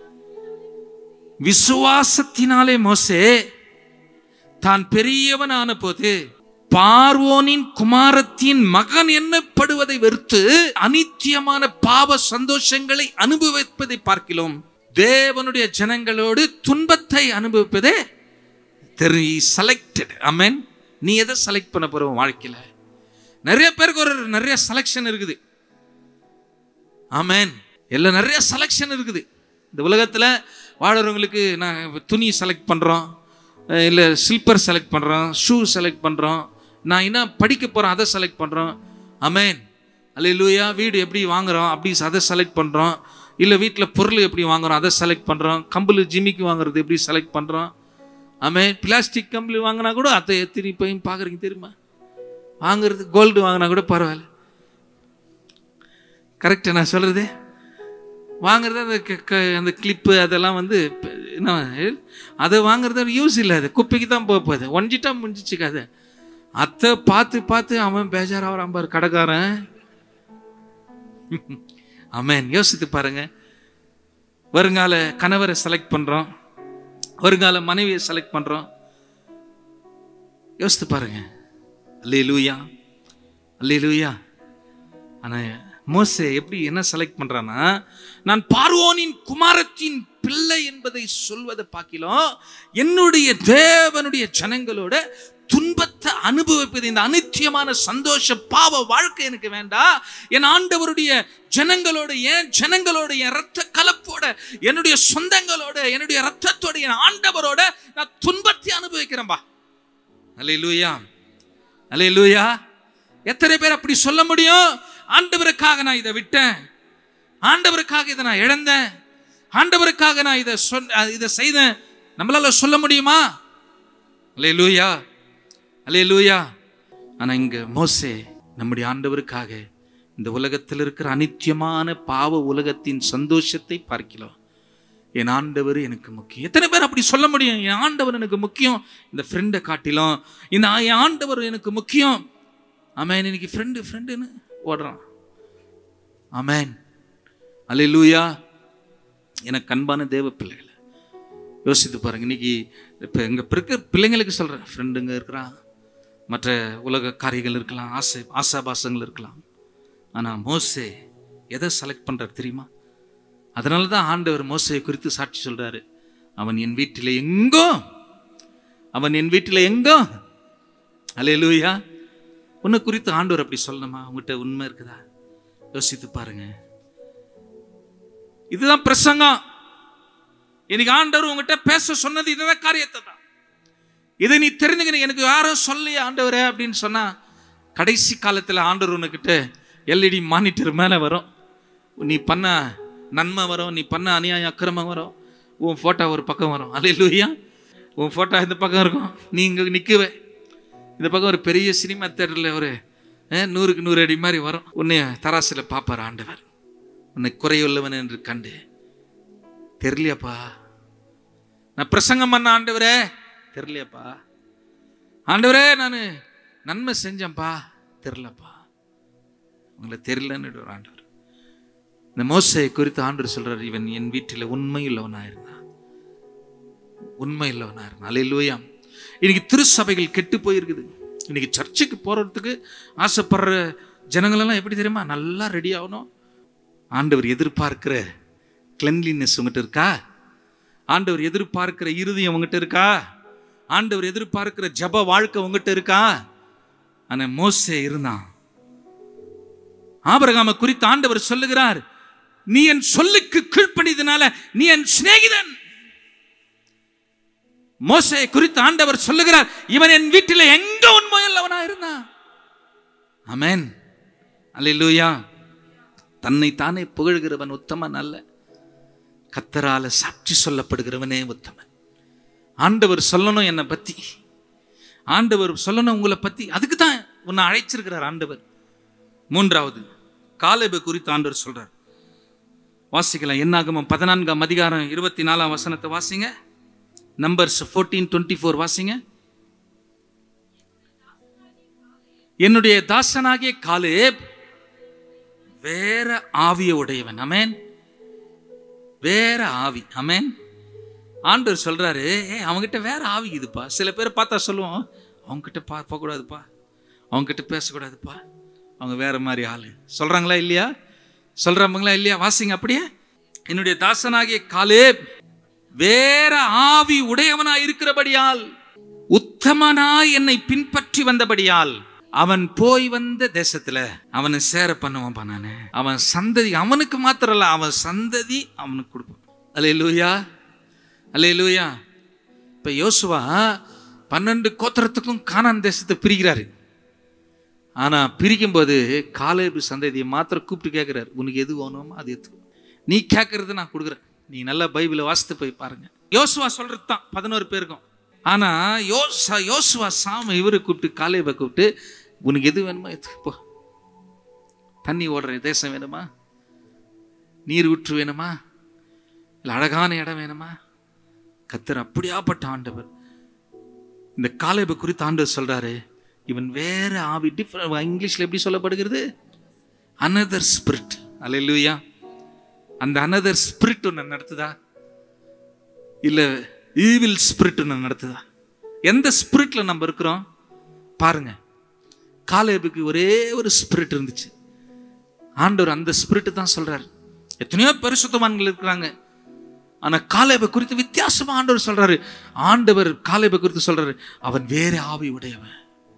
விசுவாசத்தினாலே மோசே தான் பெரியவனான போது பார்வோனின் குமாரத்தின் மகன் என்னப்படுவதை வெறுத்து அனித்தியமான பாவ சந்தோஷங்களை அனுபவிப்பதை பார்க்கிறோம் தேவனுடைய ஜனங்களோடு துன்பத்தை அனுபவிப்பதே தெரி செலக்டட் அமேன் நீ எதை செலக்ட் பண்ண போற உன் வாழ்க்கையில நிறைய பேருக்கு ஒரு நிறைய செலெக்ஷன் இருக்குது ஆமேன் எல்லாம் நிறைய செலெக்ஷன் இருக்குது இந்த உலகத்தில் வாழறவங்களுக்கு நான் துணி செலக்ட் பண்ணுறோம் இல்லை ஸ்லிப்பர் செலக்ட் பண்ணுறோம் ஷூ செலக்ட் பண்ணுறோம் நான் என்ன படிக்க போகிறேன் அதை செலக்ட் பண்ணுறோம் அமேன் அல்ல லூயா வீடு எப்படி வாங்குறோம் அப்படி அதை செலக்ட் பண்ணுறோம் இல்லை வீட்டில் பொருள் எப்படி வாங்குறோம் அதை செலக்ட் பண்ணுறோம் கம்பளி ஜிமிக்கு வாங்குறது எப்படி செலக்ட் பண்ணுறோம் ஆமேன் பிளாஸ்டிக் கம்பளி வாங்கினா கூட அதை எத்தனை போய் பார்க்குறீங்க தெரியுமா வாங்குறது கோல்டு வாங்கினா கூட பரவாயில்ல கரெக்டு நான் சொல்கிறது வாங்குறது அந்த க- க- அந்த கிளிப்பு அதெல்லாம் வந்து இப்ப என்ன அதை வாங்குறது ஒரு யூஸ் இல்லை அது குப்பைக்கு தான் போக போகுது ஒஞ்சிட்டா முடிஞ்சிச்சு கதை அத்தை பார்த்து பார்த்து அவன் பேஜாராகிறான் பாரு கடைக்காரன் ஆமென் யோசித்து பாருங்க வருங்கால கணவரை செலக்ட் பண்ணுறோம் வருங்கால மனைவியை செலக்ட் பண்ணுறோம் யோசித்து பாருங்க அல்லே லூயா அல்லே லூயா ஆனால் மோசே எப்படி என்ன செலக்ட் பண்றான்னா நான் பார்வோனின் குமாரத்தின் பிள்ளை என்பதை சொல்வதை பார்க்கலாம் என்னுடைய தேவனுடைய ஜனங்களோட துன்பத்தை அனுபவிப்பது இந்த அனித்தியமான சந்தோஷ பாவ வாழ்க்கை எனக்கு வேண்டாம் என் ஆண்டவருடைய ஜனங்களோட என் ஜனங்களோட என் ரத்த கலப்போட என்னுடைய சொந்தங்களோட என்னுடைய ரத்தத்தோட என் ஆண்டவரோட நான் துன்பத்தை அனுபவிக்கிறேன்பா அல்லேலூயா அல்லேலூயா எத்தனை பேர் அப்படி சொல்ல முடியும் ஆண்டவருக்காக நான் இதை விட்டேன் ஆண்டவருக்காக இதை நான் இழந்தேன் ஆண்டவருக்காக நான் இதை சொன்ன இதை செய்தேன் நம்மளால சொல்ல முடியுமா அல்லேலூயா அல்லேலூயா ஆனா இங்க மோசே நம்முடைய ஆண்டவருக்காக இந்த உலகத்தில் இருக்கிற அனித்தியமான பாவ உலகத்தின் சந்தோஷத்தை பார்க்கலாம் என் ஆண்டவர் எனக்கு முக்கியம் எத்தனை பேர் அப்படி சொல்ல முடியும் என் ஆண்டவர் எனக்கு முக்கியம் இந்த ஃப்ரெண்டை காட்டிலும் இந்த ஆ- என் ஆண்டவர் எனக்கு முக்கியம் ஆமேன் இன்னைக்கு ஃப்ரெண்டு ஃப்ரெண்டுன்னு ஓடுறான் ஆமேன் அல்லேலூயா எனக்கு அன்பான தேவ பிள்ளைகளை யோசித்து பாருங்க இன்னைக்கு இப்போ எங்கள் இருக்கிற பிள்ளைங்களுக்கு சொல்கிறேன் ஃப்ரெண்டுங்க இருக்கிறான் மற்ற உலக காரியங்கள் இருக்கலாம் ஆசை ஆசாபாசங்கள் இருக்கலாம் ஆனால் மோசே எதை செலக்ட் பண்ணுறாரு தெரியுமா அதனால தான் ஆண்டவர் மோசையை குறித்து சாட்சி சொல்றாரு அவன் என் வீட்டில் எங்கோ அவன் என் வீட்டில் எங்கோ அல்லேலூயா உன்னை குறித்து ஆண்டவர் அப்படி சொல்லணுமா உங்ககிட்ட உண்மை இருக்குதா யோசித்து பாருங்க இதுதான் பிரசங்கம் இன்னைக்கு ஆண்டவர் உங்ககிட்ட பேச சொன்னது இதுதான் காரியத்தை தான் இதை நீ தெரிஞ்சுக்கணும் எனக்கு யாரும் சொல்லலையே ஆண்டவரே அப்படின்னு சொன்னா கடைசி காலத்தில் ஆண்டவர் உனக்கிட்ட எல்இடி மானிட்டர் மேலே வரும் நீ பண்ண நன்மை வரும் நீ பண்ண அநியாயம் அக்கிரமம் வரும் உன் ஃபோட்டோ ஒரு பக்கம் வரும் அல்லேலூயா உன் ஃபோட்டோ இந்த பக்கம் இருக்கும் நீ இங்கே நிற்குவே இந்த பக்கம் ஒரு பெரிய சினிமா தேட்டரில் ஒரு அஹ், நூறுக்கு நூறு அடி மாதிரி வரும் உன்னை தராசில் பார்ப்பார் ஆண்டவர் உன்னை குறையுள்ளவன் என்று கண்டு தெரியலையாப்பா நான் பிரசங்கம் பண்ண ஆண்டவரே தெரியலையாப்பா ஆண்டவரே நான் நன்மை செஞ்சேன்ப்பா தெரிலப்பா உங்களை தெரியலன்னு ஒரு ஆண்டவர் இந்த மோசையை குறித்து ஆண்டவர் சொல்றார் இவன் என் வீட்டில் உண்மை உள்ளவனா இருந்தான் உண்மை உள்ளவனா இருந்தான் அலையிலூயா இன்னைக்கு திருச்சபைகள் கெட்டு போயிருக்குது இன்னைக்கு சர்ச்சுக்கு போறதுக்கு ஆசைப்படுற ஜனங்களெல்லாம் எப்படி தெரியுமா நல்லா ரெடி ஆகணும் ஆண்டவர் எதிர்பார்க்கிற கிளென்லினஸ் உங்ககிட்ட இருக்கா ஆண்டவர் எதிர்பார்க்கிற இருதயம் உங்ககிட்ட இருக்கா ஆண்டவர் எதிர்பார்க்கிற ஜப வாழ்க்கை உங்ககிட்ட இருக்கா ஆனா மோசே இருந்தான் ஆபரகாம குறித்து ஆண்டவர் சொல்லுகிறார் நீ என் சொல்லுக்கு கீழ்ப்படியதுனால நீ என் சிநேகிதன் மோசே குறித்து ஆண்டவர் சொல்லுகிறார் இவன் என் வீட்டில் எங்க உண்மையுள்ளவனா இருந்தான் அமேன் அல்லேலூயா தன்னை தானே புகழ்கிறவன் உத்தமன் அல்ல கத்தரால சாட்சி சொல்லப்படுகிறவனே உத்தமன் ஆண்டவர் சொல்லணும் என்னை பத்தி ஆண்டவர் சொல்லணும் உங்களை பத்தி அதுக்கு தான் உன்னை அழைச்சிருக்கிறார் ஆண்டவர் மூன்றாவது காலேபு குறித்து ஆண்டவர் சொல்றார் வாசிக்கலாம் என்னாகமம் பதினான்காம் அதிகாரம் இருபத்தி நாலாம் வசனத்தை வாசிங்க நம்பர்ஸ் ஃபோர்டீன் டுவெண்ட்டி ஃபோர் வாசிங்க என்னுடைய தாசனாகிய காலேப் வேற ஆவிய உடையவன் அமேன் வேற ஆவி அமேன் ஆண்டவர் சொல்றாரு ஏ அவங்ககிட்ட வேற ஆவி இதுப்பா சில பேர் பார்த்தா சொல்லுவோம் அவங்ககிட்ட பா போகக்கூடாதுப்பா அவங்ககிட்ட பேசக்கூடாதுப்பா அவங்க வேற மாதிரி ஆளு சொல்றாங்களா இல்லையா சொல்றாங்களா இல்லையா வாசிங்க அப்படியே என்னுடைய தாசனாகிய காலே வேற ஆவி உடையவனா இருக்கிறபடியால் உத்தமனாய் என்னை பின்பற்றி வந்தபடியால் அவன் போய் வந்த தேசத்துல அவனை சேர பண்ணுவான்பா நானு அவன் சந்ததி அவனுக்கு மாத்திரம் இல்ல அவன் சந்ததி அவனுக்கு கொடுப்பான் அல்ல லூயா அல்ல லூயா இப்ப யோசுவா பன்னெண்டு கோத்திரத்துக்கும் கானான் தேசத்தை பிரிக்கிறாரு ஆனா பிரிக்கும்போது காலேபு சந்ததியை மாத்திரம் கூப்பிட்டு கேட்கிறாரு உனக்கு எது வேணுமோ அது எது நீ கேட்கறது நான் கொடுக்குறேன் நீ நல்லா பைபிளை வாசித்து போய் பாருங்க யோசுவா சொல்றது தான் பதினோரு பேருக்கும் ஆனா யோசா யோசுவா சாம இவரை கூப்பிட்டு காலேபை கூப்பிட்டு உனக்கு எது வேணுமோ எது போ தண்ணி ஓடுற தேசம் வேணுமா நீர் ஊற்று வேணுமா இல்லை அழகான இடம் வேணுமா கத்தர் அப்படியாப்பட்ட ஆண்டவர் இந்த காலேபை குறித்து ஆண்டவர் சொல்றாரு இவன் வேற ஆவி டிஃப்ரெண்ட் இங்கிலீஷ்ல எப்படி சொல்லப்படுகிறது அனதர் ஸ்பிரிட் அல்லையா அந்த அனதர் ஸ்பிரிட் ஒன்று நடத்துதா இல்ல ஈவில் ஸ்பிரிட் ஒன்று நடத்துதா எந்த ஸ்பிரிட்ல நம்ம இருக்கிறோம் பாருங்க காலேபுக்கு ஒரே ஒரு ஸ்பிரிட் இருந்துச்சு ஆண்டவர் அந்த ஸ்பிரிட் தான் சொல்றாரு எத்தனையோ பரிசுத்தவான்கள் இருக்கிறாங்க ஆனா காலேபை குறித்து வித்தியாசமா ஆண்டவர் சொல்றாரு ஆண்டவர் காலேபை குறித்து சொல்றாரு அவன் வேற ஆவி உடையவன்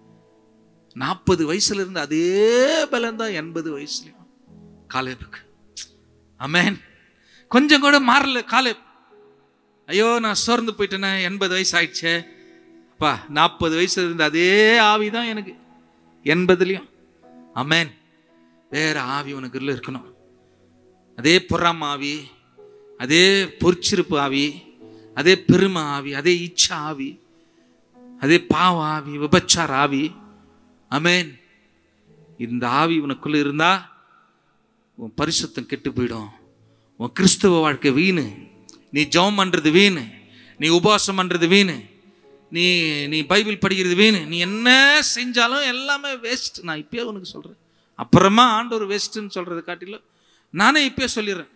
நாற்பது வயசுல இருந்து அதே பலன் தான் எண்பது வயசுலயும் காலேபுக்கு அமேன் கொஞ்சம் கூட மாறல காலேப் ஐயோ நான் சோர்ந்து போயிட்டேனே எண்பது வயசு ஆயிடுச்சே அப்பா நாற்பது வயசுல இருந்து அதே ஆவி தான் எனக்கு எண்பதுலயும் அமேன் வேற ஆவி உனக்கு இருக்கணும் அதே பொறாம ஆவி அதே பொறிச்சிருப்பு ஆவி அதே பெருமை ஆவி அதே இச்சா ஆவி அதே பாவ ஆவி விபச்சார ஆவி அமேன் இந்த ஆவி உனக்குள்ள இருந்தா உன் பரிசுத்தம் கெட்டு போயிடும் உன் கிறிஸ்துவ வாழ்க்கை வீணு நீ ஜெபம் பண்றது வீணு நீ உபவாசம் பண்றது வீணு நீ நீ பைபிள் படிக்கிறது வீணு நீ என்ன செஞ்சாலும் எல்லாமே வேஸ்ட் நான் இப்பயே உனக்கு சொல்றேன் அப்புறமா ஆண்டவர் வேஸ்ட்டுன்னு சொல்றதை காட்டிலும் நானே இப்பயே சொல்லிடுறேன்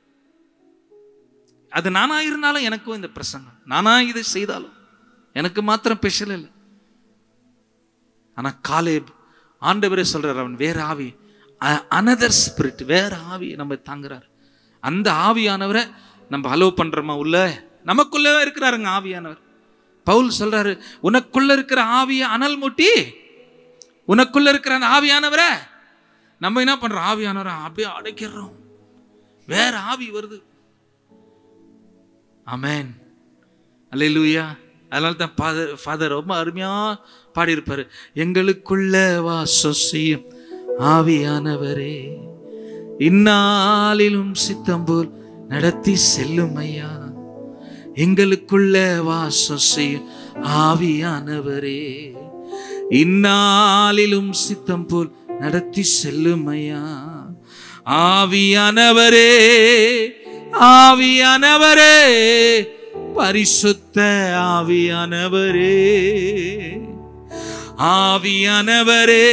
அது நானா இருந்தாலும் எனக்கும் இந்த பிரசங்கம் நானா இதை செய்தாலும் எனக்கு மாத்திரம் ஸ்பெஷல் இல்லை ஆனா காலேப் ஆண்டவரே சொல்றார் அவன் வேற ஆவி அனதர் ஸ்பிரிட் வேற ஆவி நம்ம தாங்குறாரு அந்த ஆவியானவரை நம்ம அலோவ் பண்றோமா உள்ள நமக்குள்ள இருக்கிறாருங்க ஆவியானவர் பவுல் சொல்றாரு உனக்குள்ள இருக்கிற ஆவிய அனல் மூட்டி உனக்குள்ள இருக்கிற அந்த ஆவியானவரை நம்ம என்ன பண்றோம் ஆவியானவரை அப்படியே அடைக்கிறோம் வேற ஆவி வருது அமேன் அல்லேலூயா அதனால தான் ஃபாதர் ஃபாதர் ரொம்ப அருமையா பாடியிருப்பாரு எங்களுக்குள்ள வாசம் செய்யும் ஆவியானவரே இந்நாளிலும் சித்தம் போல் நடத்தி செல்லும் ஐயா எங்களுக்குள்ள வாசம் செய்யும் ஆவியானவரே இந்நாளிலும் சித்தம் போல் நடத்தி செல்லும் ஐயா ஆவியானவரே ஆவியானவரே பரிசுத்த ஆவியானவரே ஆவியானவரே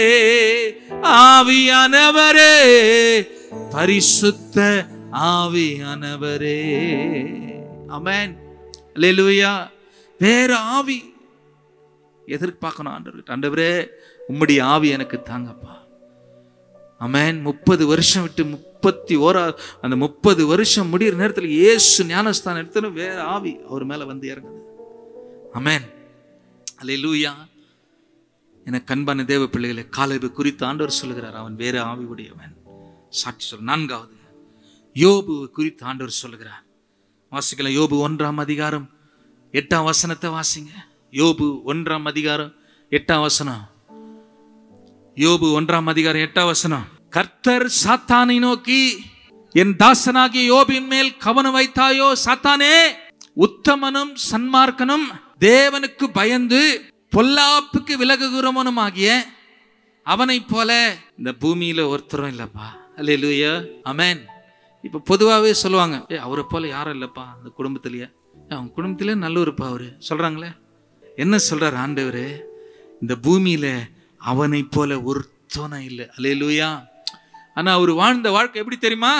ஆவியானவரே பரிசுத்த ஆவியானவரே அமேன் அல்லேலூயா வேற ஆவி எதிர்பார்க்கணும் ஆண்டவர் ஆண்டவரே உம்முடைய ஆவி எனக்கு தாங்கப்பா அமேன் முப்பது வருஷம் விட்டு முப்- முப்பத்தி ஓரா அந்த முப்பது வருஷம் முடிகிற நேரத்தில் இயேசு ஞானஸ்தானம் எடுத்து வேற ஆவி அவர் மேல வந்து இறங்குது அமேன் அல்லேலூயா என கண்பான தேவ பிள்ளைகளை காலைவு குறித்து ஆண்டவர் சொல்லுகிறார் அவன் வேற ஆவி உடையவன் சாட்சி சொல் நான்காவது யோபு குறித்து ஆண்டவர் சொல்லுகிறார் வாசிக்கலாம் யோபு ஒன்றாம் அதிகாரம் எட்டாம் வசனத்தை வாசிங்க யோபு ஒன்றாம் அதிகாரம் எட்டாம் வசனம் யோபு ஒன்றாம் அதிகாரம் எட்டாம் வசனம் கர்த்தர் சாத்தானை நோக்கி என் தாசனாகிய யோபின் மேல் கவனம் வைத்தாயோ சாத்தானே உத்தமனும் சன்மார்க்கனும் தேவனுக்கு பயந்து பொல்லாப்புக்கு விலகுகிறவனும் ஆகிய அவனைப் போல இந்த பூமியில ஒருத்தரும் இல்லப்பா அல்லேலூயா அமேன் இப்ப பொதுவாகவே சொல்லுவாங்க ஏ அவரை போல யாரும் இல்லப்பா அந்த குடும்பத்திலேயே அவன் குடும்பத்திலே நல்லவருப்பா அவரு சொல்றாங்களே என்ன சொல்றார் ஆண்டவரு இந்த பூமியில அவனைப் போல ஒருத்தனும் இல்லை அல்லேலூயா ஆனா அவர் வாழ்ந்த வாழ்க்கை எப்படி தெரியுமா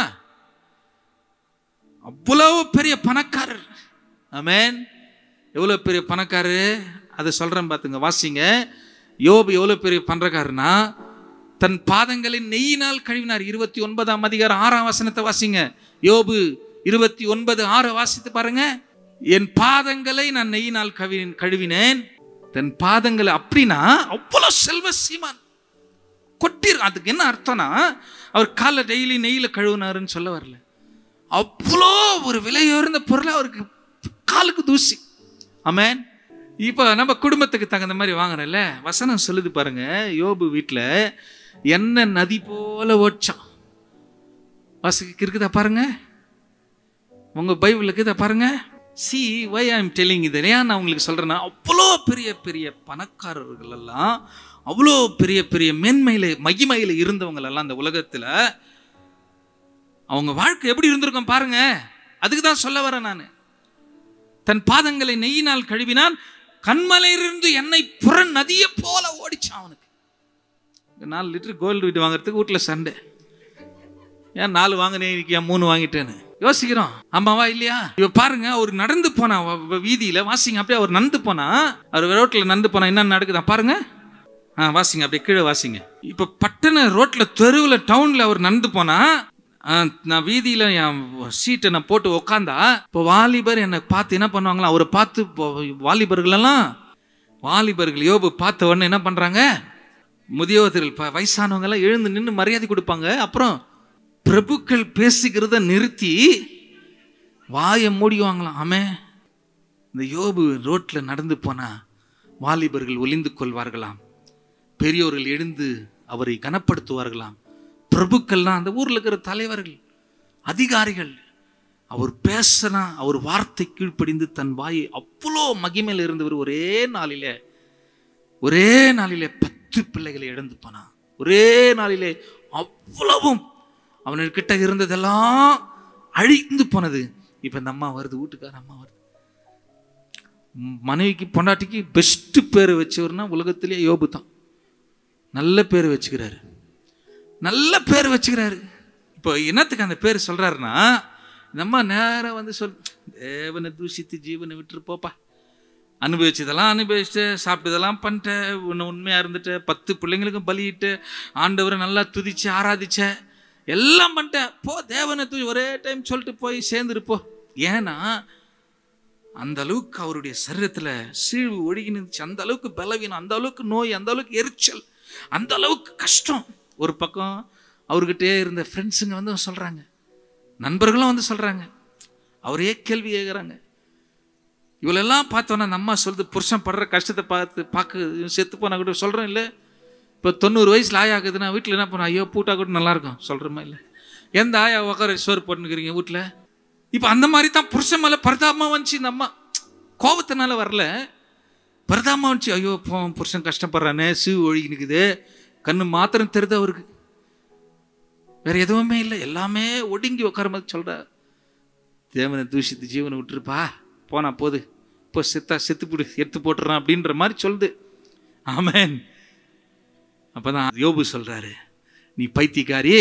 அவ்வளவு பெரிய பணக்காரர் ஆமென் எவ்வளவு பெரிய பணக்காரரு அதை சொல்றேன் பார்த்துங்க வாசிங்க யோபு எவ்வளவு பெரிய பணக்காரனா தன் பாதங்களை நெய்யினால் கழுவினார் இருபத்தி ஒன்பதாம் அதிகாரம் ஆறாம் வசனத்தை வாசிங்க யோபு இருபத்தி ஒன்பது ஆறு வாசித்து பாருங்க என் பாதங்களை நான் நெய்யினால் கவி கழுவினேன் தன் பாதங்களை அப்படின்னா அவ்வளவு செல்வ சீமான் கொட்டிரு அதுக்கு என்ன அர்த்தம்னா அவர் காலை டெய்லி நெய்யில கழுவுனாருன்னு சொல்ல வரல அவ்வளோ ஒரு விலையுயர்ந்த பொருள் அவருக்கு காலுக்கு தூசி ஆமென் இப்போ நம்ம குடும்பத்துக்கு தகுந்த மாதிரி வாங்குறோம்ல வசனம் சொல்லுது பாருங்க யோபு வீட்டில் என்ன நதி போல ஓட்சான் வாசிக்கு இருக்குதா பாருங்க உங்க பைபிள் இருக்குதா பாருங்க see why I am telling இது ஏன் நான் உங்களுக்கு சொல்றேன்னா அவ்வளோ பெரிய பெரிய பணக்காரர்கள் எல்லாம் அவ்வளோ பெரிய பெரிய மேன்மையில மகிமையில இருந்தவங்க எல்லாம் அந்த உலகத்துல அவங்க வாழ்க்கை எப்படி இருந்திருக்கும் பாருங்க அதுக்கு தான் சொல்ல வரேன் நான் தன் பாதங்களை நெய்யினால் கழுவினான் கண்மலையிலிருந்து எண்ணெய் புற நதியை போல ஓடிச்சான் அவனுக்கு இந்த நாலு லிட்டர் கோல்டு வீட்டு வாங்குறதுக்கு வீட்டில் சண்டை ஏன் நாலு வாங்கினேன் இன்னைக்கு ஏன் மூணு வாங்கிட்டேன்னு யோசிக்கிறோம் ஆமாவா இல்லையா இவ பாருங்க அவர் நடந்து போனா வ- வ- வீதியில வாசிங்க அப்படியே அவர் நடந்து போனா அவர் ரோட்ல நடந்து போனா என்ன நடக்குதா பாருங்க ஆ வாசிங்க அப்படியே கீழே வாசிங்க இப்ப பட்டண ரோட்ல தெருவுல டவுன்ல அவர் நடந்து போனா ஆ, நான் வீதியில என் சீட்டை நான் போட்டு உக்காந்தா இப்போ வாலிபர் என்னை பார்த்து என்ன பண்ணுவாங்களா அவரை பார்த்து இப்போ வாலிபர்கள் எல்லாம் வாலிபர்கள் யோபு பார்த்த உடனே என்ன பண்றாங்க முதியோர்கள் ப- வயசானவங்க எல்லாம் எழுந்து நின்று மரியாதை கொடுப்பாங்க அப்புறம் பிரபுக்கள் பேசிக்கிறத நிறுத்தி வாயை மூடிவாங்களாம் ஆமே இந்த யோபு ரோட்ல நடந்து போனா வாலிபர்கள் ஒளிந்து கொள்வார்களாம் பெரியோர்கள் எழுந்து அவரை கனப்படுத்துவார்களாம் பிரபுக்கள்லாம் அந்த ஊர்ல இருக்கிற தலைவர்கள் அதிகாரிகள் அவர் பேசினா அவர் வார்த்தை கீழ்ப்படிந்து தன் வாயை அவ்வளோ மகிமையில் இருந்தவர் ஒரே நாளிலே ஒரே நாளிலே பத்து பிள்ளைகளை இழந்து போனான் ஒரே நாளிலே அவ்வளவும் அவன்கிட்ட இருந்ததெல்லாம் அழிந்து போனது இப்ப இந்த அம்மா வருது வீட்டுக்கார அம்மா வருது ம், மனைவிக்கு பொண்டாட்டிக்கு பெஸ்ட் பேர் வச்சவர்னா உலகத்திலேயே யோபு தான் நல்ல பேர் வச்சுக்கிறாரு நல்ல பேர் வச்சுக்கிறாரு இப்போ என்னத்துக்கு அந்த பேர் சொல்றாருன்னா இந்த அம்மா நேரம் வந்து சொல் தேவனை தூஷித்து ஜீவனை விட்டுரு போப்பா அனுபவிச்சதெல்லாம் அனுபவிச்சுட்டு சாப்பிட்டதெல்லாம் பண்ணிட்டேன் உன்னை உண்மையாக இருந்துட்டு பத்து பிள்ளைங்களுக்கும் பலியிட்டு ஆண்டவரை நல்லா துதிச்சு ஆராதிச்ச எல்லாம் பண்ணிட்டேன் போ தேவனை தூ ஒரே டைம் சொல்லிட்டு போய் சேர்ந்துரு போ ஏன்னா அந்த அளவுக்கு அவருடைய சரீரத்துல சீழ்வு ஒழுகி நின்றுச்சு அந்த அளவுக்கு பலவீனம் அந்த அளவுக்கு நோய் அந்த அளவுக்கு எரிச்சல் அந்த அளவுக்கு கஷ்டம் ஒரு பக்கம் அவர்கிட்டயே இருந்த ஃப்ரெண்ட்ஸுங்க வந்து சொல்றாங்க நண்பர்களும் வந்து சொல்றாங்க அவரே கேள்வி கேட்குறாங்க இவளெல்லாம் பார்த்தோன்னா அந்த அம்மா சொல்லுது புருஷன் படுற கஷ்டத்தை பார்த்து பார்க்க செத்து போனா கூட சொல்கிறோம் இல்லை இப்போ தொண்ணூறு வயசில் ஆயா ஆகுதுன்னா வீட்டில் என்ன பண்ண ஐயோ பூட்டா கூட நல்லா இருக்கும் சொல்கிறோமா இல்லை எந்த ஆயா உட்கார சோறு போட்டுக்கிறீங்க வீட்டில் இப்போ அந்த மாதிரி தான் புருஷன் மேலே பரதாபமா வந்துச்சு இந்த அம்மா கோபத்தினால வரல பரதாபமா வந்துச்சு ஐயோ போ புருஷன் கஷ்டப்படுறானே சீ ஒழுகி நிற்குது கண்ணு மாத்திரம் தெரியுது அவருக்கு வேற எதுவுமே இல்லை எல்லாமே ஒடுங்கி உட்கார மாதிரி சொல்கிறார் தேவனை தூஷித்து ஜீவனை விட்டுருப்பா போனா போது இப்போ செத்தா செத்து போடு எடுத்து போட்டுறான் அப்படின்ற மாதிரி சொல்லுது ஆமென் அப்பதான் யோபு சொல்றாரு நீ பைத்தியக்காரி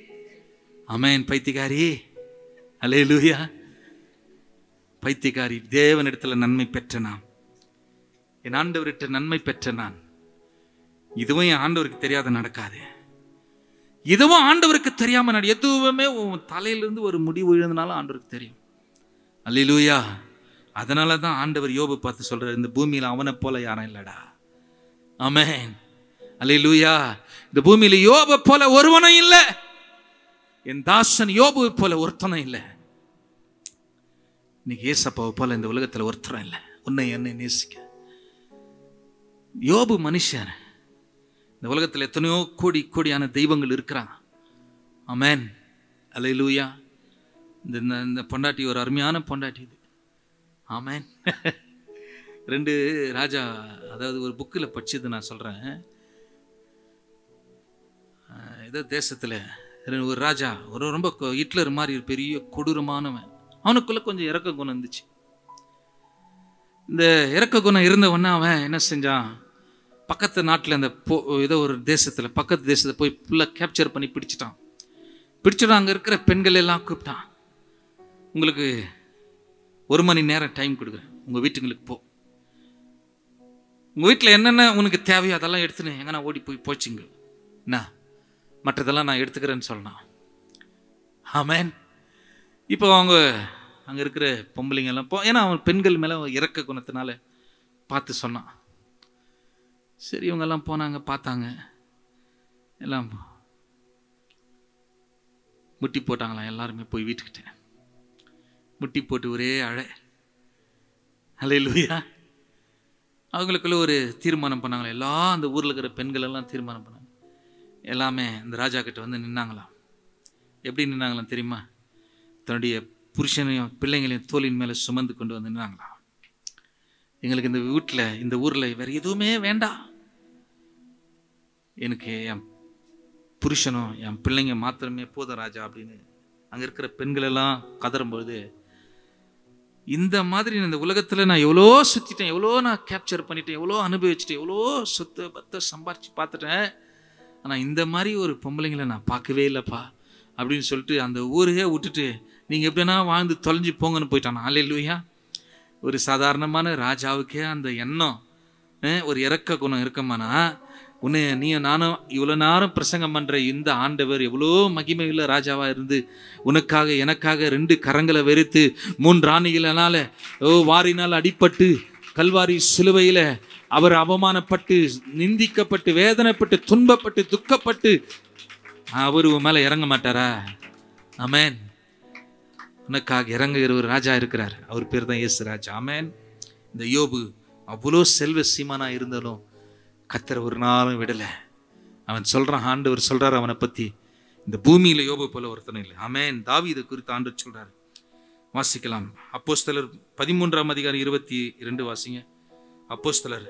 ஆமென் பைத்தியக்காரி அலே லூயா பைத்தியக்காரி தேவனிடத்துல நன்மை பெற்ற நான் என் ஆண்டவர்கிட்ட நன்மை பெற்ற நான் இதுவும் என் ஆண்டவருக்கு தெரியாத நடக்காது எதுவும் ஆண்டவருக்கு தெரியாம நடி எதுவுமே உன் தலையிலிருந்து ஒரு முடி விழுந்தனாலும் ஆண்டவருக்கு தெரியும் அல்லேலூயா அதனால தான் ஆண்டவர் யோபு பார்த்து சொல்றாரு இந்த பூமியில அவனை போல யாரும் இல்லடா ஆமென் அல்லேலூயா இந்த பூமியில யோபை போல ஒருவனும் இல்லை என் தாசன் யோபுவை போல ஒருத்தனும் இல்லை இன்னைக்கு ஏசப்பாவை போல இந்த உலகத்துல ஒருத்தரும் இல்லை உன்னை என்னை நேசிக்க யோபு மனுஷன் இந்த உலகத்துல எத்தனையோ கோடி கோடியான தெய்வங்கள் இருக்கிறாங்க ஆமென் அல்லேலூயா இந்த இந்த- இந்த பொண்டாட்டி ஒரு அருமையான பொண்டாட்டி இது ஆமென் ரெண்டு ராஜா அதாவது ஒரு புக்கில் படிச்சது நான் சொல்கிறேன் ஏதோ தேசத்தில் ஒரு ராஜா ஒரு ரொம்ப கொ- ஹிட்லர் மாதிரி ஒரு பெரிய கொடூரமானவன் அவனுக்குள்ள கொஞ்சம் இறக்க குணம் இருந்துச்சு இந்த இறக்க குணம் இருந்தவொன்னே அவன் என்ன செஞ்சான் பக்கத்து நாட்டில் அந்த போ ஏதோ ஒரு தேசத்தில் பக்கத்து தேசத்தை போய் ஃபுல்லாக கேப்சர் பண்ணி பிடிச்சிட்டான் பிடிச்சிட்டு அங்கே இருக்கிற பெண்கள் எல்லாம் கூப்பிட்டான் உங்களுக்கு ஒரு மணி நேரம் டைம் கொடுக்குறேன் உங்கள் வீட்டுங்களுக்கு போ உங்கள் வீட்டில் என்னென்ன உனக்கு தேவையோ அதெல்லாம் எடுத்துன்னு எங்கன்னா ஓடி போய் போச்சுங்க என்ன மற்றதெல்லாம் நான் எடுத்துக்கிறேன்னு சொல்லலாம் ஆமேன் இப்போ அவங்க அங்கே இருக்கிற பொம்பளைங்க எல்லாம் போ ஏன்னா அவன் பெண்கள் மேலே இறக்க குணத்தினால பார்த்து சொன்னான் சரி இவங்கெல்லாம் போனாங்க பார்த்தாங்க எல்லாம் முட்டி போட்டாங்களாம் எல்லாருமே போய் வீட்டுக்கிட்ட முட்டி போட்டு ஒரே அழை அல்லேலூயா அவங்களுக்குள்ள ஒரு தீர்மானம் பண்ணாங்களா எல்லா அந்த ஊரில் இருக்கிற பெண்கள் எல்லாம் தீர்மானம் பண்ணாங்க எல்லாமே இந்த ராஜா கிட்ட வந்து நின்னாங்களாம் எப்படி நின்னாங்களாம் தெரியுமா தன்னுடைய புருஷனையும் பிள்ளைங்களையும் தோலின் மேலே சுமந்து கொண்டு வந்து நின்னாங்களாம் எங்களுக்கு இந்த வீட்டில் இந்த ஊரில் வேற எதுவுமே வேண்டாம் எனக்கு என் புருஷனும் என் பிள்ளைங்க மாத்திரமே போதும் ராஜா அப்படின்னு அங்கே இருக்கிற பெண்கள் எல்லாம் கதறும்பொழுது இந்த மாதிரி இந்த உலகத்தில் நான் எவ்வளோ சுற்றிட்டேன் எவ்வளோ நான் கேப்சர் பண்ணிட்டேன் எவ்வளோ அனுபவிச்சிட்டேன் எவ்வளோ சொத்து பத்தை சம்பாரிச்சு பார்த்துட்டேன் ஆனால் இந்த மாதிரி ஒரு பொம்பளைங்களை நான் பார்க்கவே இல்லைப்பா அப்படின்னு சொல்லிட்டு அந்த ஊரையே விட்டுட்டு நீங்கள் எப்படின்னா வாழ்ந்து தொலைஞ்சு போங்கன்னு போயிட்டான் ஆலையிலுயா ஒரு சாதாரணமான ராஜாவுக்கே அந்த எண்ணம் அஹ், ஒரு இறக்க குணம் இருக்கமானா உன்னை நீ நானும் இவ்வளோ நேரம் பிரசங்கம் பண்ணுற இந்த ஆண்டவர் எவ்வளோ மகிமையுள்ள ராஜாவாக இருந்து உனக்காக எனக்காக ரெண்டு கரங்களை வெறுத்து மூன்று ராணிகளினால ஓ வாரினால் அடிபட்டு கல்வாரி சிலுவையில் அவர் அவமானப்பட்டு நிந்திக்கப்பட்டு வேதனைப்பட்டு துன்பப்பட்டு துக்கப்பட்டு அவர் உன் மேலே இறங்க மாட்டாரா ஆமென் உனக்காக இறங்குகிற ஒரு ராஜா இருக்கிறார் அவர் பேர் தான் இயேசு ராஜா ஆமென் இந்த யோபு அவ்வளோ செல்வ சீமானா இருந்தாலும் கத்தரை ஒரு நாளும் விடலை அவன் சொல்றான் ஆண்டவர் சொல்றாரு அவனை பத்தி இந்த பூமியில யோபு போல ஒருத்தனும் இல்லை ஆமென் தாவீது குறித்து ஆண்டவர் சொல்றாரு வாசிக்கலாம் அப்போஸ்தலர் பதிமூன்றாம் அதிகாரம் இருபத்தி இரண்டு வாசிங்க அப்போஸ்தலர்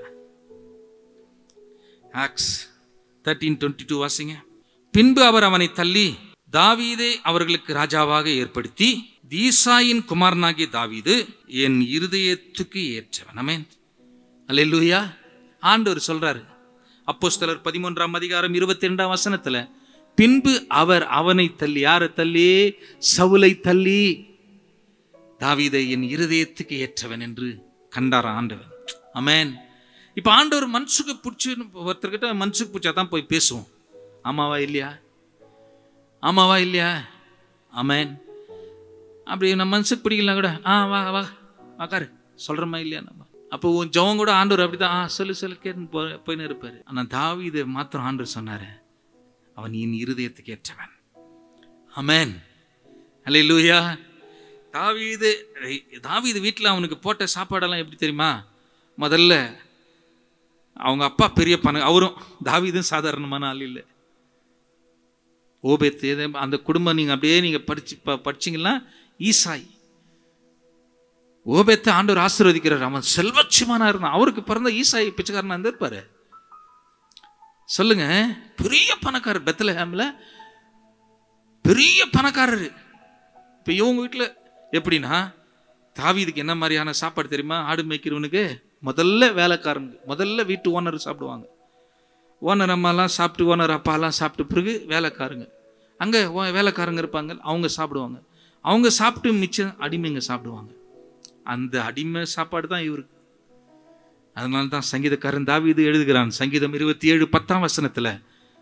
ஆக்ஸ் தேர்ட்டீன் டுவெண்ட்டி டூ வாசிங்க பின்பு அவர் அவனை தள்ளி தாவீதை அவர்களுக்கு ராஜாவாக ஏற்படுத்தி தீசாயின் குமாரனாகிய தாவீது என் இருதயத்துக்கு ஏற்றவன் அமேன் அல்லேலூயா ஆண்டவர் சொல்றாரு அப்போஸ்தலர் பதிமூன்றாம் அதிகாரம் இருபத்தி ரெண்டாம் வசனத்துல பின்பு அவர் அவனை தள்ளி யாரை தள்ளி சவுலை தள்ளி தாவீதை என் இருதயத்துக்கு ஏற்றவன் என்று கண்டார் ஆண்டவர் அமேன் இப்போ ஆண்டவர் மனசுக்கு பிடிச்சி ஒருத்தர்கிட்ட மனசுக்கு பிடிச்சா தான் போய் பேசுவோம் ஆமாவா இல்லையா ஆமாவா இல்லையா அமேன் அப்படி நம்ம மனசுக்கு பிடிக்கலாம் கூட ஆ வா வா வாக்காரு சொல்கிறோமா இல்லையா நம்ம அப்போ உன் ஜவம் கூட ஆண்டவர் அப்படி தான் ஆ சொல்லு சொல்லு கேட்டு போ போயின்னு இருப்பார் ஆனால் தாவீதை மாத்திரம் ஆண்டவர் சொன்னார் அவன் என் இருதயத்துக்கு ஏற்றவன் அமேன் அல்லேலூயா தாவீது தாவீது வீட்டில் அவனுக்கு போட்ட சாப்பாடெல்லாம் எப்படி தெரியுமா முதல்ல அவங்க அப்பா பெரிய பண அவரும் தாவீதும் சாதாரணமான ஆள் இல்லை ஓபேத் எது அந்த குடும்பம் நீங்கள் அப்படியே நீங்கள் படிச்சு ப படிச்சிங்கன்னா ஈசாய் ஓபேத்தை ஆண்டவர் ஆசீர்வதிக்கிறார் அவன் செல்வச்சுமானா இருந்தான் அவருக்கு பிறந்த ஈசாய் பிச்சைக்காரனா இருந்திருப்பாரு சொல்லுங்க பெரிய பணக்காரர் பெத்தலஹேம்ல பெரிய பணக்காரர் இப்போ இவங்க வீட்டில் எப்படின்னா தாவீதுக்கு என்ன மாதிரியான சாப்பாடு தெரியுமா ஆடு மேய்க்கிறவனுக்கு முதல்ல வேலைக்காரங்க முதல்ல வீட்டு ஓனர் சாப்பிடுவாங்க ஓனர் அம்மாலாம் சாப்பிட்டு ஓனர் அப்பாலாம் சாப்பிட்ட பிறகு வேலைக்காரங்க அங்கே வேலைக்காரங்க இருப்பாங்க அவங்க சாப்பிடுவாங்க அவங்க சாப்பிட்டு மிச்சம் அடிமைங்க சாப்பிடுவாங்க அந்த அடிமை சாப்பாடு தான் இவருக்கு அதனால தான் சங்கீதக்காரன் தாவீது எழுதுகிறான் சங்கீதம் இருபத்தி ஏழு பத்தாம் வசனத்தில்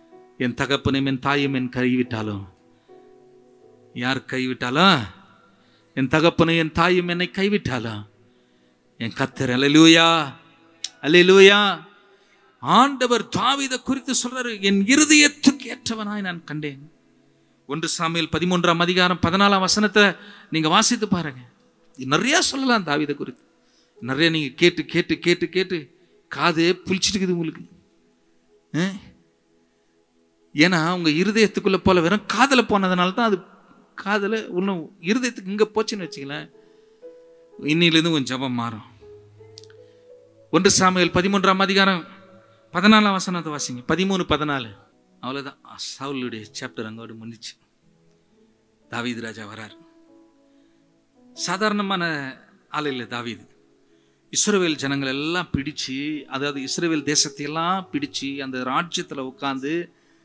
என் தகப்பனும் என் தாயும் என் கைவிட்டாலும் யார் கைவிட்டாலும் என் தகப்பனும் என் தாயும் என்னை கைவிட்டாலும் என் கத்தர் அலையிலூயா அலையிலூயா ஆண்டவர் தாவீதை குறித்து சொல்றாரு என் இருதயத்துக்கு ஏற்றவனாய் நான் கண்டேன் ஒன்று சாமியில் பதிமூன்றாம் அதிகாரம் பதினாலாம் வசனத்தை நீங்க வாசித்து பாருங்க நிறைய சொல்லலாம் தாவீதை குறித்து நிறைய நீங்க கேட்டு கேட்டு கேட்டு கேட்டு காதே புளிச்சிட்டு இருக்குது உங்களுக்கு ஆ? ஏன்னா உங்க இருதயத்துக்குள்ள போல வெறும் காதல போனதுனால தான் அது காதல இன்னும் இருதயத்துக்கு இங்க போச்சுன்னு வச்சுங்களேன் இன்னிலிருந்து உன் ஜெபம் மாறும் ஒன்று சாமுவேல் பதிமூன்றாம் அதிகாரம் பதினாலாம் வசனத்தை வாசிங்க பதிமூணு பதினாலு அவ்வளோதான் சவுலுடைய சாப்டர் அங்கோடு முடிஞ்சிச்சு தாவீது ராஜா வரார் சாதாரணமான ஆள் இல்லை தாவீது இஸ்ரவேல் ஜனங்கள் எல்லாம் பிடிச்சு அதாவது இஸ்ரவேல் தேசத்தை எல்லாம் பிடிச்சு அந்த ராஜ்யத்தில் உட்காந்து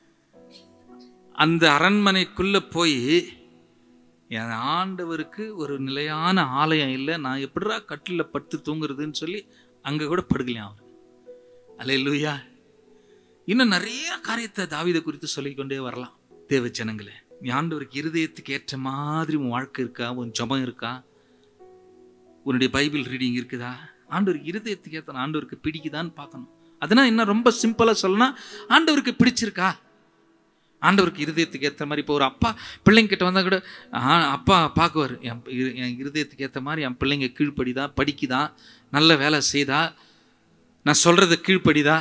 அந்த அரண்மனைக்குள்ள போய் என் ஆண்டவருக்கு ஒரு நிலையான ஆலயம் இல்லை நான் எப்படிடா கட்டிலில் படுத்து தூங்குறதுன்னு சொல்லி அங்கே கூட படுக்கலையாம் அவர் அலே லூயா இன்னும் நிறைய காரியத்தை தாவீதை குறித்து சொல்லிக்கொண்டே வரலாம் தேவ ஜனங்களே நீ ஆண்டவருக்கு இருதயத்துக்கு ஏற்ற மாதிரி உன் வாழ்க்கை இருக்கா உன் ஜபம் இருக்கா உன்னுடைய பைபிள் ரீடிங் இருக்குதா ஆண்டவருக்கு இருதயத்துக்கு ஏற்ற ஆண்டவருக்கு பிடிக்குதான்னு பார்க்கணும் அதனால் என்ன ரொம்ப சிம்பிளாக சொல்லணும் ஆண்டவருக்கு பிடிச்சிருக்கா ஆண்டவருக்கு இருதயத்துக்கு ஏற்ற மாதிரி இப்போ ஒரு அப்பா பிள்ளைங்கிட்ட வந்தால் கூட ஆ, அப்பா பார்க்குவார் என் இரு- என் இருதயத்துக்கு ஏற்ற மாதிரி என் பிள்ளைங்க கீழ்ப்படிதா படிக்குதா நல்ல வேலை செய்தா நான் சொல்கிறத கீழ்ப்படிதா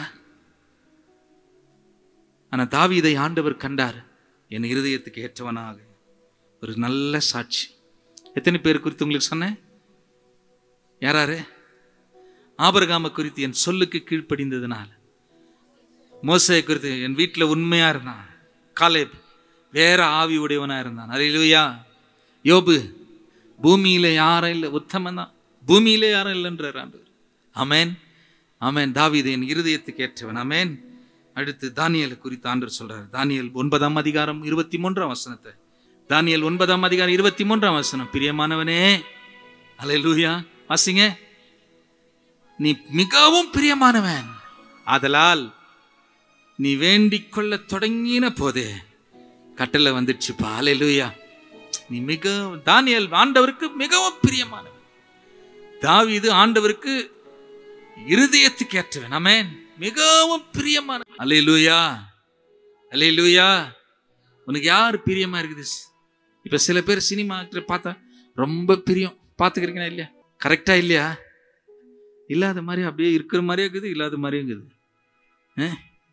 ஆனால் தாவீதை ஆண்டவர் கண்டார் என் இருதயத்துக்கு ஏற்றவனாக ஒரு நல்ல சாட்சி எத்தனை பேர் குறித்து உங்களுக்கு சொன்னேன் யாராரு ஆபரகாம குறித்து என் சொல்லுக்கு கீழ்ப்படிந்ததுனால மோசையை குறித்து என் வீட்டில் உண்மையா இருந்தான் காலேப் வேற ஆவி உடையவனா இருந்தான் அலையிலுயா யோபு பூமியில யாரும் இல்லை உத்தமன் தான் பூமியில யாரும் இல்லைன்றார் ஆண்டவர் அமேன் அமேன் தாவீது என் இருதயத்துக்கு ஏற்றவன் அமேன் அடுத்து தானியலை குறித்து ஆண்டவர் சொல்றார் தானியல் ஒன்பதாம் அதிகாரம் இருபத்தி மூன்றாம் வசனத்தை தானியல் ஒன்பதாம் அதிகாரம் இருபத்தி மூன்றாம் வசனம் பிரியமானவனே அலையிலுயா வாசிங்க நீ மிகவும் பிரியமானவன் ஆதலால் நீ வேண்டிக் கொள்ள தொடங்கின போதே கட்டளை வந்துடுச்சுப்பா அலையிலுயா நீ மிக தானியல் ஆண்டவருக்கு மிகவும் பிரியமானவன் தாவீது ஆண்டவருக்கு இருதயத்துக்கு ஏற்றவன் அமேன் மிகவும் பிரியமானவன் அலையிலுயா அலையிலுயா உனக்கு யார் பிரியமா இருக்குது இப்ப சில பேர் சினிமா ஆக்டர் பார்த்தா ரொம்ப பிரியம் பார்த்துக்கிறீங்களா இல்லையா கரெக்டா இல்லையா இல்லாத மாதிரி அப்படியே இருக்கிற மாதிரியே இருக்குது இல்லாத மாதிரியும் இருக்குது ஆ?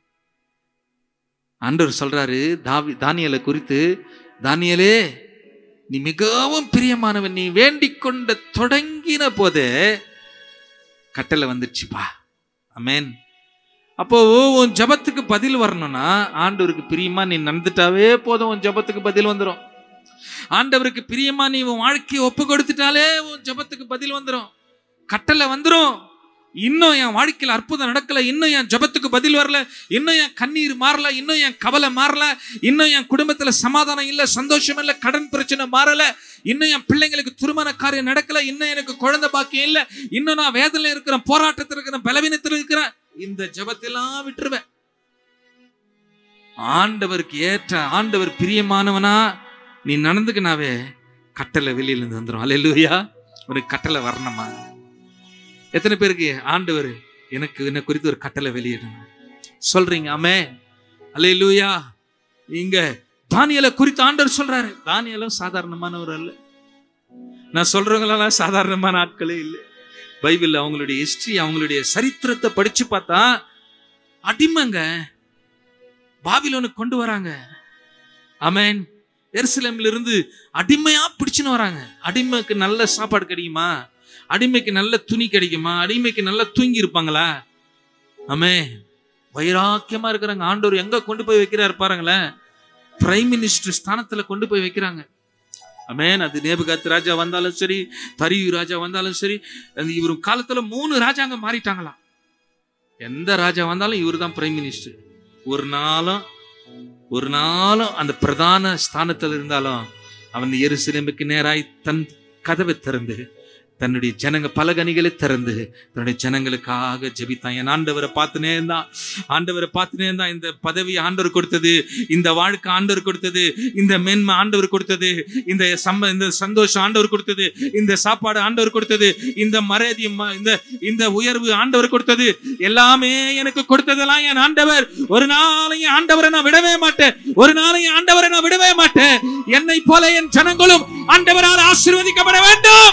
ஆண்டவர் சொல்றாரு தாவி தானியலை குறித்து தானியலே நீ மிகவும் பிரியமானவன் நீ வேண்டிக் கொண்ட தொடங்கின போதே கட்டளை வந்துடுச்சுப்பா அமேன் அப்போ உன் ஜபத்துக்கு பதில் வரணும்னா ஆண்டவருக்கு பிரியமா நீ நடந்துட்டாவே போதும் உன் ஜபத்துக்கு பதில் வந்துடும் ஆண்டவருக்கு பிரியமா நீ உன் வாழ்க்கையை ஒப்பு கொடுத்துட்டாலே உன் ஜபத்துக்கு பதில் வந்துடும் கட்டளை வந்துடும் இன்னும் என் வாழ்க்கையில் அற்புதம் நடக்கல இன்னும் என் ஜபத்துக்கு பதில் வரல இன்னும் என் கண்ணீர் மாறல இன்னும் என் கவலை மாறல இன்னும் என் குடும்பத்துல சமாதானம் இல்ல சந்தோஷம் இல்ல கடன் பிரச்சனை மாறல இன்னும் என் பிள்ளைங்களுக்கு திருமண காரியம் நடக்கல இன்னும் எனக்கு குழந்தை பாக்கியம் இல்ல இன்னும் நான் வேதனை இருக்கிறேன் போராட்டத்தில் இருக்கிறேன் பலவீனத்தில் இருக்கிறேன் இந்த ஜபத்தெல்லாம் விட்டுருவேன் ஆண்டவருக்கு ஏற்ற ஆண்டவர் பிரியமானவனா நீ நடந்துக்கினாவே கட்டளை வெளியில இருந்து வந்துடும் அல்லேலூயா உனக்கு கட்டளை வரணுமா எத்தனை பேருக்கு ஆண்டவர் எனக்கு என்ன குறித்து ஒரு கட்டளை வெளியிடணும் சொல்றீங்க அமே அல்லேலூயா இங்க தானியலை குறித்து ஆண்டவர் சொல்றாரு தானியலும் சாதாரணமானவர் அல்ல நான் சொல்றவங்களெல்லாம் சாதாரணமான ஆட்களே இல்லை பைபிள் அவங்களுடைய ஹிஸ்டரி அவங்களுடைய சரித்திரத்தை படிச்சு பார்த்தா அடிமைங்க பாபிலோனுக்கு கொண்டு வராங்க அமேன் எருசலேம்ல இருந்து அடிமையா பிடிச்சுன்னு வராங்க அடிமைக்கு நல்ல சாப்பாடு கிடைக்குமா அடிமைக்கு நல்ல துணி கிடைக்குமா அடிமைக்கு நல்லா தூங்கி இருப்பாங்களா அமே வைராக்கியமா இருக்கிறாங்க ஆண்டவர் எங்க கொண்டு போய் வைக்கிறாரு பாருங்களேன் பிரைம் மினிஸ்டர் ஸ்தானத்துல கொண்டு போய் வைக்கிறாங்க அமேன் அது நேபுகாத் ராஜா வந்தாலும் சரி தரியு ராஜா வந்தாலும் சரி அந்த இவர் காலத்துல மூணு ராஜாங்க மாறிட்டாங்களாம் எந்த ராஜா வந்தாலும் இவர் தான் பிரைம் மினிஸ்டர் ஒரு நாளும் ஒரு நாளும் அந்த பிரதான ஸ்தானத்தில் இருந்தாலும் அவன் எருசலேமுக்கு நேராய் தன் கதவை திறந்து தன்னுடைய ஜனங்க பல கனிகளை திறந்து தன்னுடைய ஜனங்களுக்காக ஜெபித்தான் என் ஆண்டவரை பார்த்துனே இருந்தான் ஆண்டவரை பார்த்துனே இருந்தான் இந்த பதவி ஆண்டவர் கொடுத்தது இந்த வாழ்க்கை ஆண்டவர் கொடுத்தது இந்த மேன்மை ஆண்டவர் கொடுத்தது இந்த சம்ம இந்த சந்தோஷம் ஆண்டவர் கொடுத்தது இந்த சாப்பாடு ஆண்டவர் கொடுத்தது இந்த மரியாதை ம- இந்த இந்த உயர்வு ஆண்டவர் கொடுத்தது எல்லாமே எனக்கு கொடுத்ததெல்லாம் என் ஆண்டவர் ஒரு நாளையும் ஆண்டவரை நான் விடவே மாட்டேன் ஒரு நாளையும் ஆண்டவரை நான் விடவே மாட்டேன் என்னை போல என் ஜனங்களும் ஆண்டவரால் ஆசீர்வதிக்கப்பட வேண்டும்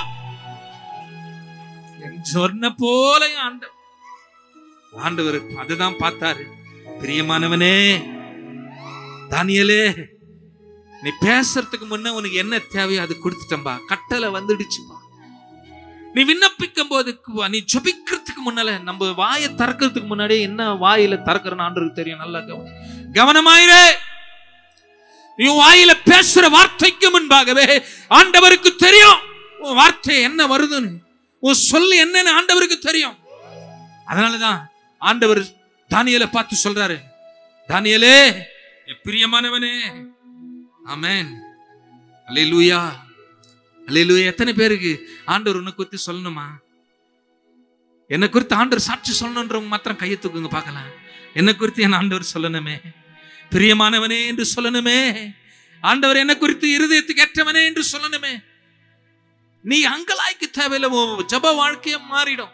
என் சொன்ன போல என் ஆண்டவர் ஆண்டவர் அதுதான் பார்த்தாரு பிரியமானவனே தானியலே நீ பேசுறதுக்கு முன்ன உனக்கு என்ன தேவையோ அது கொடுத்துட்டம்பா கட்டளை வந்துடுச்சுப்பா நீ விண்ணப்பிக்கும் போது நீ ஜெபிக்கிறதுக்கு முன்னால நம்ம வாயை திறக்கிறதுக்கு முன்னாடியே என்ன வாயில திறக்கிறன்னு ஆண்டவருக்கு தெரியும் நல்லா கவனம் கவனமாயிரே நீ வாயில பேசுற வார்த்தைக்கு முன்பாகவே ஆண்டவருக்கு தெரியும் உன் வார்த்தை என்ன வருதுன்னு உன் சொல்லு என்னன்னு ஆண்டவருக்கு தெரியும் அதனாலதான் ஆண்டவர் தானியலை பார்த்து சொல்றாரு தானியலே என் பிரியமானவனே ஆமென் அல்லேலூயா அல்லேலூயா எத்தனை பேருக்கு ஆண்டவர் உன்னை குறித்து சொல்லணுமா என்னை குறித்து ஆண்டவர் சாட்சி சொல்லணுன்றவங்க மாத்திரம் கையை தூக்குங்க பார்க்கலாம் என்னை குறித்து என் ஆண்டவர் சொல்லணுமே பிரியமானவனே என்று சொல்லணுமே ஆண்டவர் என்ன குறித்து இருதயத்துக்கு ஏற்றவனே என்று சொல்லணுமே நீ அங்கலாய்க்கு தேவையில்லை உன் ஜப வாழ்க்கைய மாறிடும்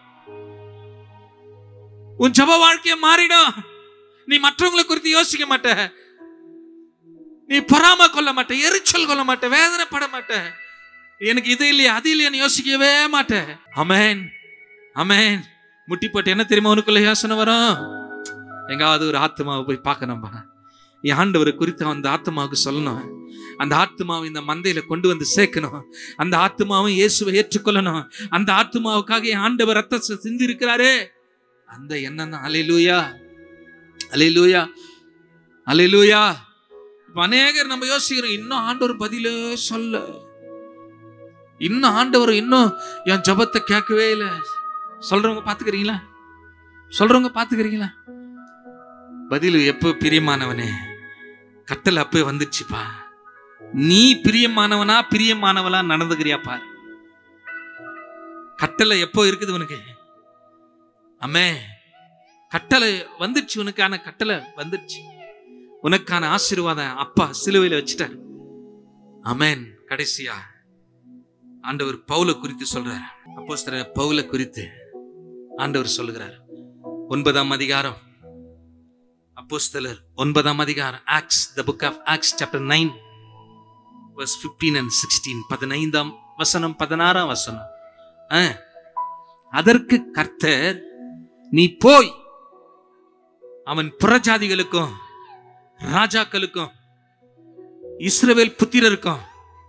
உன் ஜப வாழ்க்கைய மாறிடும் நீ மற்றவங்களை குறித்து யோசிக்க மாட்ட நீ பொறாம கொள்ள மாட்ட எரிச்சல் கொள்ள மாட்ட வேதனைப்பட மாட்ட எனக்கு இது இல்லையா அது இல்லையான்னு யோசிக்கவே மாட்டேன் அமேன் அமேன் முட்டி போட்டு என்ன தெரியுமா உனக்குள்ள யோசனை வரும் எங்காவது ஒரு ஆத்மாவை போய் பார்க்கணும்பா என் ஆண்டவரை குறித்து அந்த ஆத்மாவுக்கு சொல்லணும் அந்த ஆத்மாவை இந்த மந்தையில கொண்டு வந்து சேர்க்கணும் அந்த ஆத்மாவும் இயேசுவை ஏற்றுக்கொள்ளணும் அந்த ஆத்மாவுக்காக என் ஆண்டவர் ரத்தத்தை சிந்தி இருக்கிறாரே அந்த எண்ணம் தான் அலையிலூயா அலையிலூயா அலையிலூயா இப்ப அநேகர் நம்ம யோசிக்கிறோம் இன்னும் ஆண்டவர் பதிலே சொல்ல இன்னும் ஆண்டவர் இன்னும் என் ஜபத்தை கேட்கவே இல்லை சொல்றவங்க பாத்துக்கிறீங்களா சொல்றவங்க பாத்துக்கிறீங்களா பதில் எப்போ பிரியமானவனே கட்டளை அப்போ வந்துச்சுப்பா நீ பிரியமானவனா பிரியமானவளா நடந்துக்கிறியா பார் கட்டளை எப்போ இருக்குது உனக்கு அம்மே கட்டளை வந்துச்சு உனக்கான கட்டளை வந்துருச்சு உனக்கான ஆசீர்வாதம் அப்பா சிலுவையில வச்சுட்டார் அமேன் கடைசியா ஆண்டவர் பவுல குறித்து சொல்றார் அப்போ பவுல குறித்து ஆண்டவர் சொல்லுகிறார் ஒன்பதாம் அதிகாரம் அப்போஸ்தலர் ஒன்பதாம் அதிகாரம் Acts the book of Acts chapter nine verse fifteen and sixteen பதினைந்தாம் வசனம் பதினாறாம் வசனம் ஆ. அதற்கு கர்த்தர் நீ போய் அவன் புறஜாதிகளுக்கும் ராஜாக்களுக்கும் இஸ்ரவேல் புத்திரருக்கும்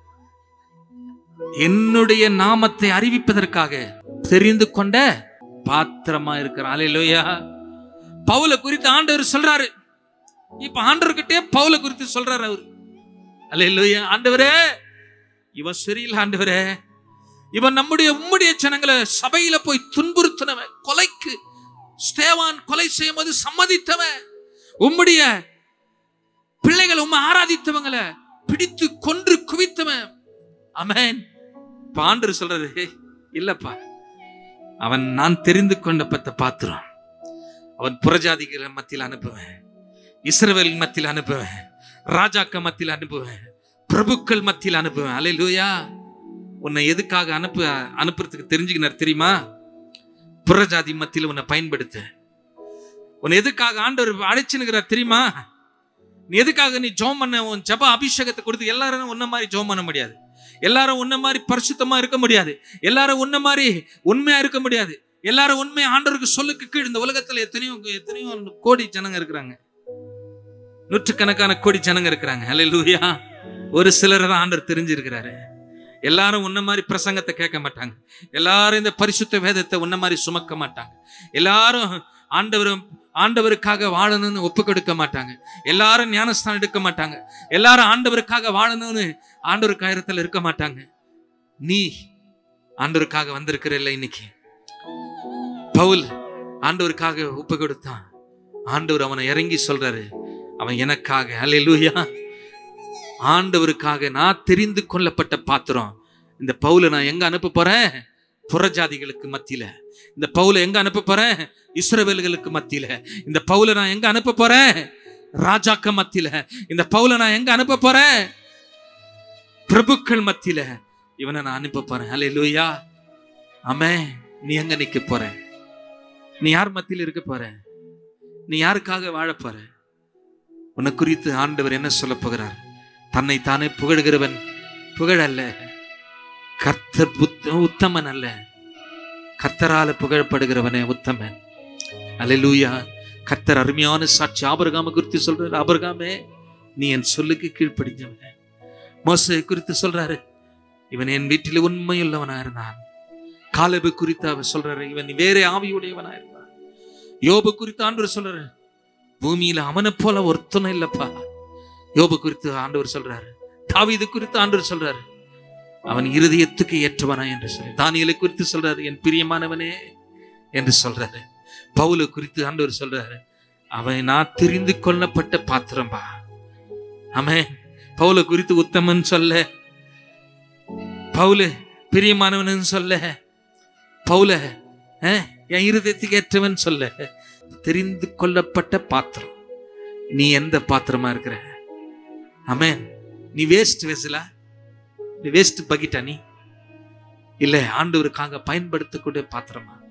என்னுடைய நாமத்தை அறிவிப்பதற்காக தெரிந்து கொண்ட பாத்திரமா இருக்கிறான் அலையிலோயா பவுல குறித்து ஆண்டவர் சொல்றாரு இப்ப ஆண்டவர்கிட்டே பவுல குறித்து சொல்றாரு அவர் அலையிலோயா ஆண்டவரே இவன் சரியில்லை ஆண்டவரே இவன் நம்முடைய உம்முடைய ஜனங்களை சபையில போய் துன்புறுத்தினவன் கொலைக்கு ஸ்தேவான் கொலை செய்யும் போது சம்மதித்தவன் உம்முடைய பிள்ளைகள் உம்மை ஆராதித்தவங்களை பிடித்து கொன்று குவித்தவன் அமேன் இப்ப ஆண்டவர் சொல்றது "ஏய், இல்லப்பா அவன் நான் தெரிந்து கொண்ட பத்த பாத்திரம் அவன் புறஜாதிகள் மத்தியில் அனுப்புவேன் இஸ்ரவேல் மத்தியில் அனுப்புவேன் ராஜாக்க மத்தியில் அனுப்புவேன் பிரபுக்கள் மத்தியில் அனுப்புவேன் அலையிலூயா உன்னை எதுக்காக அனுப்பு அனுப்புறதுக்கு தெரிஞ்சுக்கினார் தெரியுமா புறஜாதி மத்தியில் உன்னை பயன்படுத்த உன்னை எதுக்காக ஆண்டவர் அழைச்சுனுக்கிறார் தெரியுமா நீ எதுக்காக நீ ஜோம் பண்ண உன் ஜப அபிஷேகத்தை கொடுத்து எல்லாரும் உன்ன மாதிரி ஜோம் பண்ண முடியாது எல்லாரும் உன்ன மாதிரி பரிசுத்தமா இருக்க முடியாது எல்லாரும் உன்ன மாதிரி உண்மையா இருக்க முடியாது எல்லாரும் உண்மை ஆண்டவருக்கு சொல்லுக்கு கீழ் இந்த உலகத்துல எத்தனையோ எத்தனையோ கோடி ஜனங்க இருக்கிறாங்க நூற்றுக்கணக்கான கோடி ஜனங்க இருக்கிறாங்க அல்லேலூயா ஒரு சிலர் தான் ஆண்டவர் தெரிஞ்சிருக்கிறாரு எல்லாரும் உன்ன மாதிரி பிரசங்கத்தை கேட்க மாட்டாங்க எல்லாரும் இந்த பரிசுத்த வேதத்தை உன்ன மாதிரி சுமக்க மாட்டாங்க எல்லாரும் ஆண்டவரும் ஆண்டவருக்காக வாழணும்னு ஒப்பு கொடுக்க மாட்டாங்க எல்லாரும் ஞானஸ்தானம் எடுக்க மாட்டாங்க எல்லாரும் ஆண்டவருக்காக வாழணும்னு ஆண்டவர் காயரத்தில் இருக்க மாட்டாங்க நீ ஆண்டவருக்காக வந்திருக்கிற இல்லை இன்னைக்கு பவுல் ஆண்டவருக்காக ஒப்பு கொடுத்தான் ஆண்டவர் அவனை இறங்கி சொல்றாரு அவன் எனக்காக அல்லேலூயா ஆண்டவருக்காக நான் தெரிந்து கொள்ளப்பட்ட பாத்திரம் இந்த பவுலை நான் எங்க அனுப்ப போறேன் புறஜாதிகளுக்கு மத்தியில இந்த பவுலை எங்க அனுப்ப போறேன் இஸ்ரவேல்களுக்கு மத்தியில இந்த பவுலை நான் எங்க அனுப்ப போறேன் ராஜாக்க மத்தியில இந்த பவுலை நான் எங்க அனுப்ப போறேன் பிரபுக்கள் மத்தியில இவனை நான் அனுப்ப போறேன் ஹலே லூயா அமே நீ எங்க நிக்க போற நீ யார் மத்தியில் இருக்க போற நீ யாருக்காக வாழ போற உன்னை குறித்து ஆண்டவர் என்ன சொல்ல போகிறார் தன்னை தானே புகழ்கிறவன் புகழ் அல்ல கர்த்தர் புத்த உத்தமன் அல்ல கர்த்தரால புகழப்படுகிறவனே உத்தமன் அல்லேலூயா கர்த்தர் அருமையான சாட்சி ஆபரகாம குறித்து சொல்றாரு ஆபரகாமே நீ என் சொல்லுக்கு கீழ்ப்படிஞ்சவன் மோசை குறித்து சொல்றாரு இவன் என் வீட்டில் உண்மையுள்ளவனா இருந்தான் காலபு குறித்து அவர் சொல்றாரு இவன் வேற ஆவியுடையவனா இருந்தான் யோபு குறித்து ஆண்டவர் சொல்றாரு பூமியில அவனை போல ஒருத்தனும் இல்லப்பா யோபு குறித்து ஆண்டவர் சொல்றாரு தாவீது குறித்து ஆண்டவர் சொல்றாரு அவன் இருதயத்துக்கு ஏற்றவனா என்று சொல்லி தானியலை குறித்து சொல்றாரு என் பிரியமானவனே என்று சொல்றாரு பவுல குறித்து ஆண்டவர் சொல்றாரு அவன் நான் தெரிந்து கொள்ளப்பட்ட பாத்திரம்பா அவன் பவுல குறித்து உத்தமன் சொல்ல பவுல பிரியமானவன் சொல்ல பவுல அஹ், என் இருதயத்துக்கு ஏற்றவன் சொல்ல தெரிந்து கொள்ளப்பட்ட பாத்திரம் நீ எந்த பாத்திரமா இருக்கிற அமேன் நீ வேஸ்ட் வெசலா நீ வேஸ்ட் பகிட்டா நீ இல்ல ஆண்டவருக்காக பயன்படுத்தக்கூடிய பாத்திரமா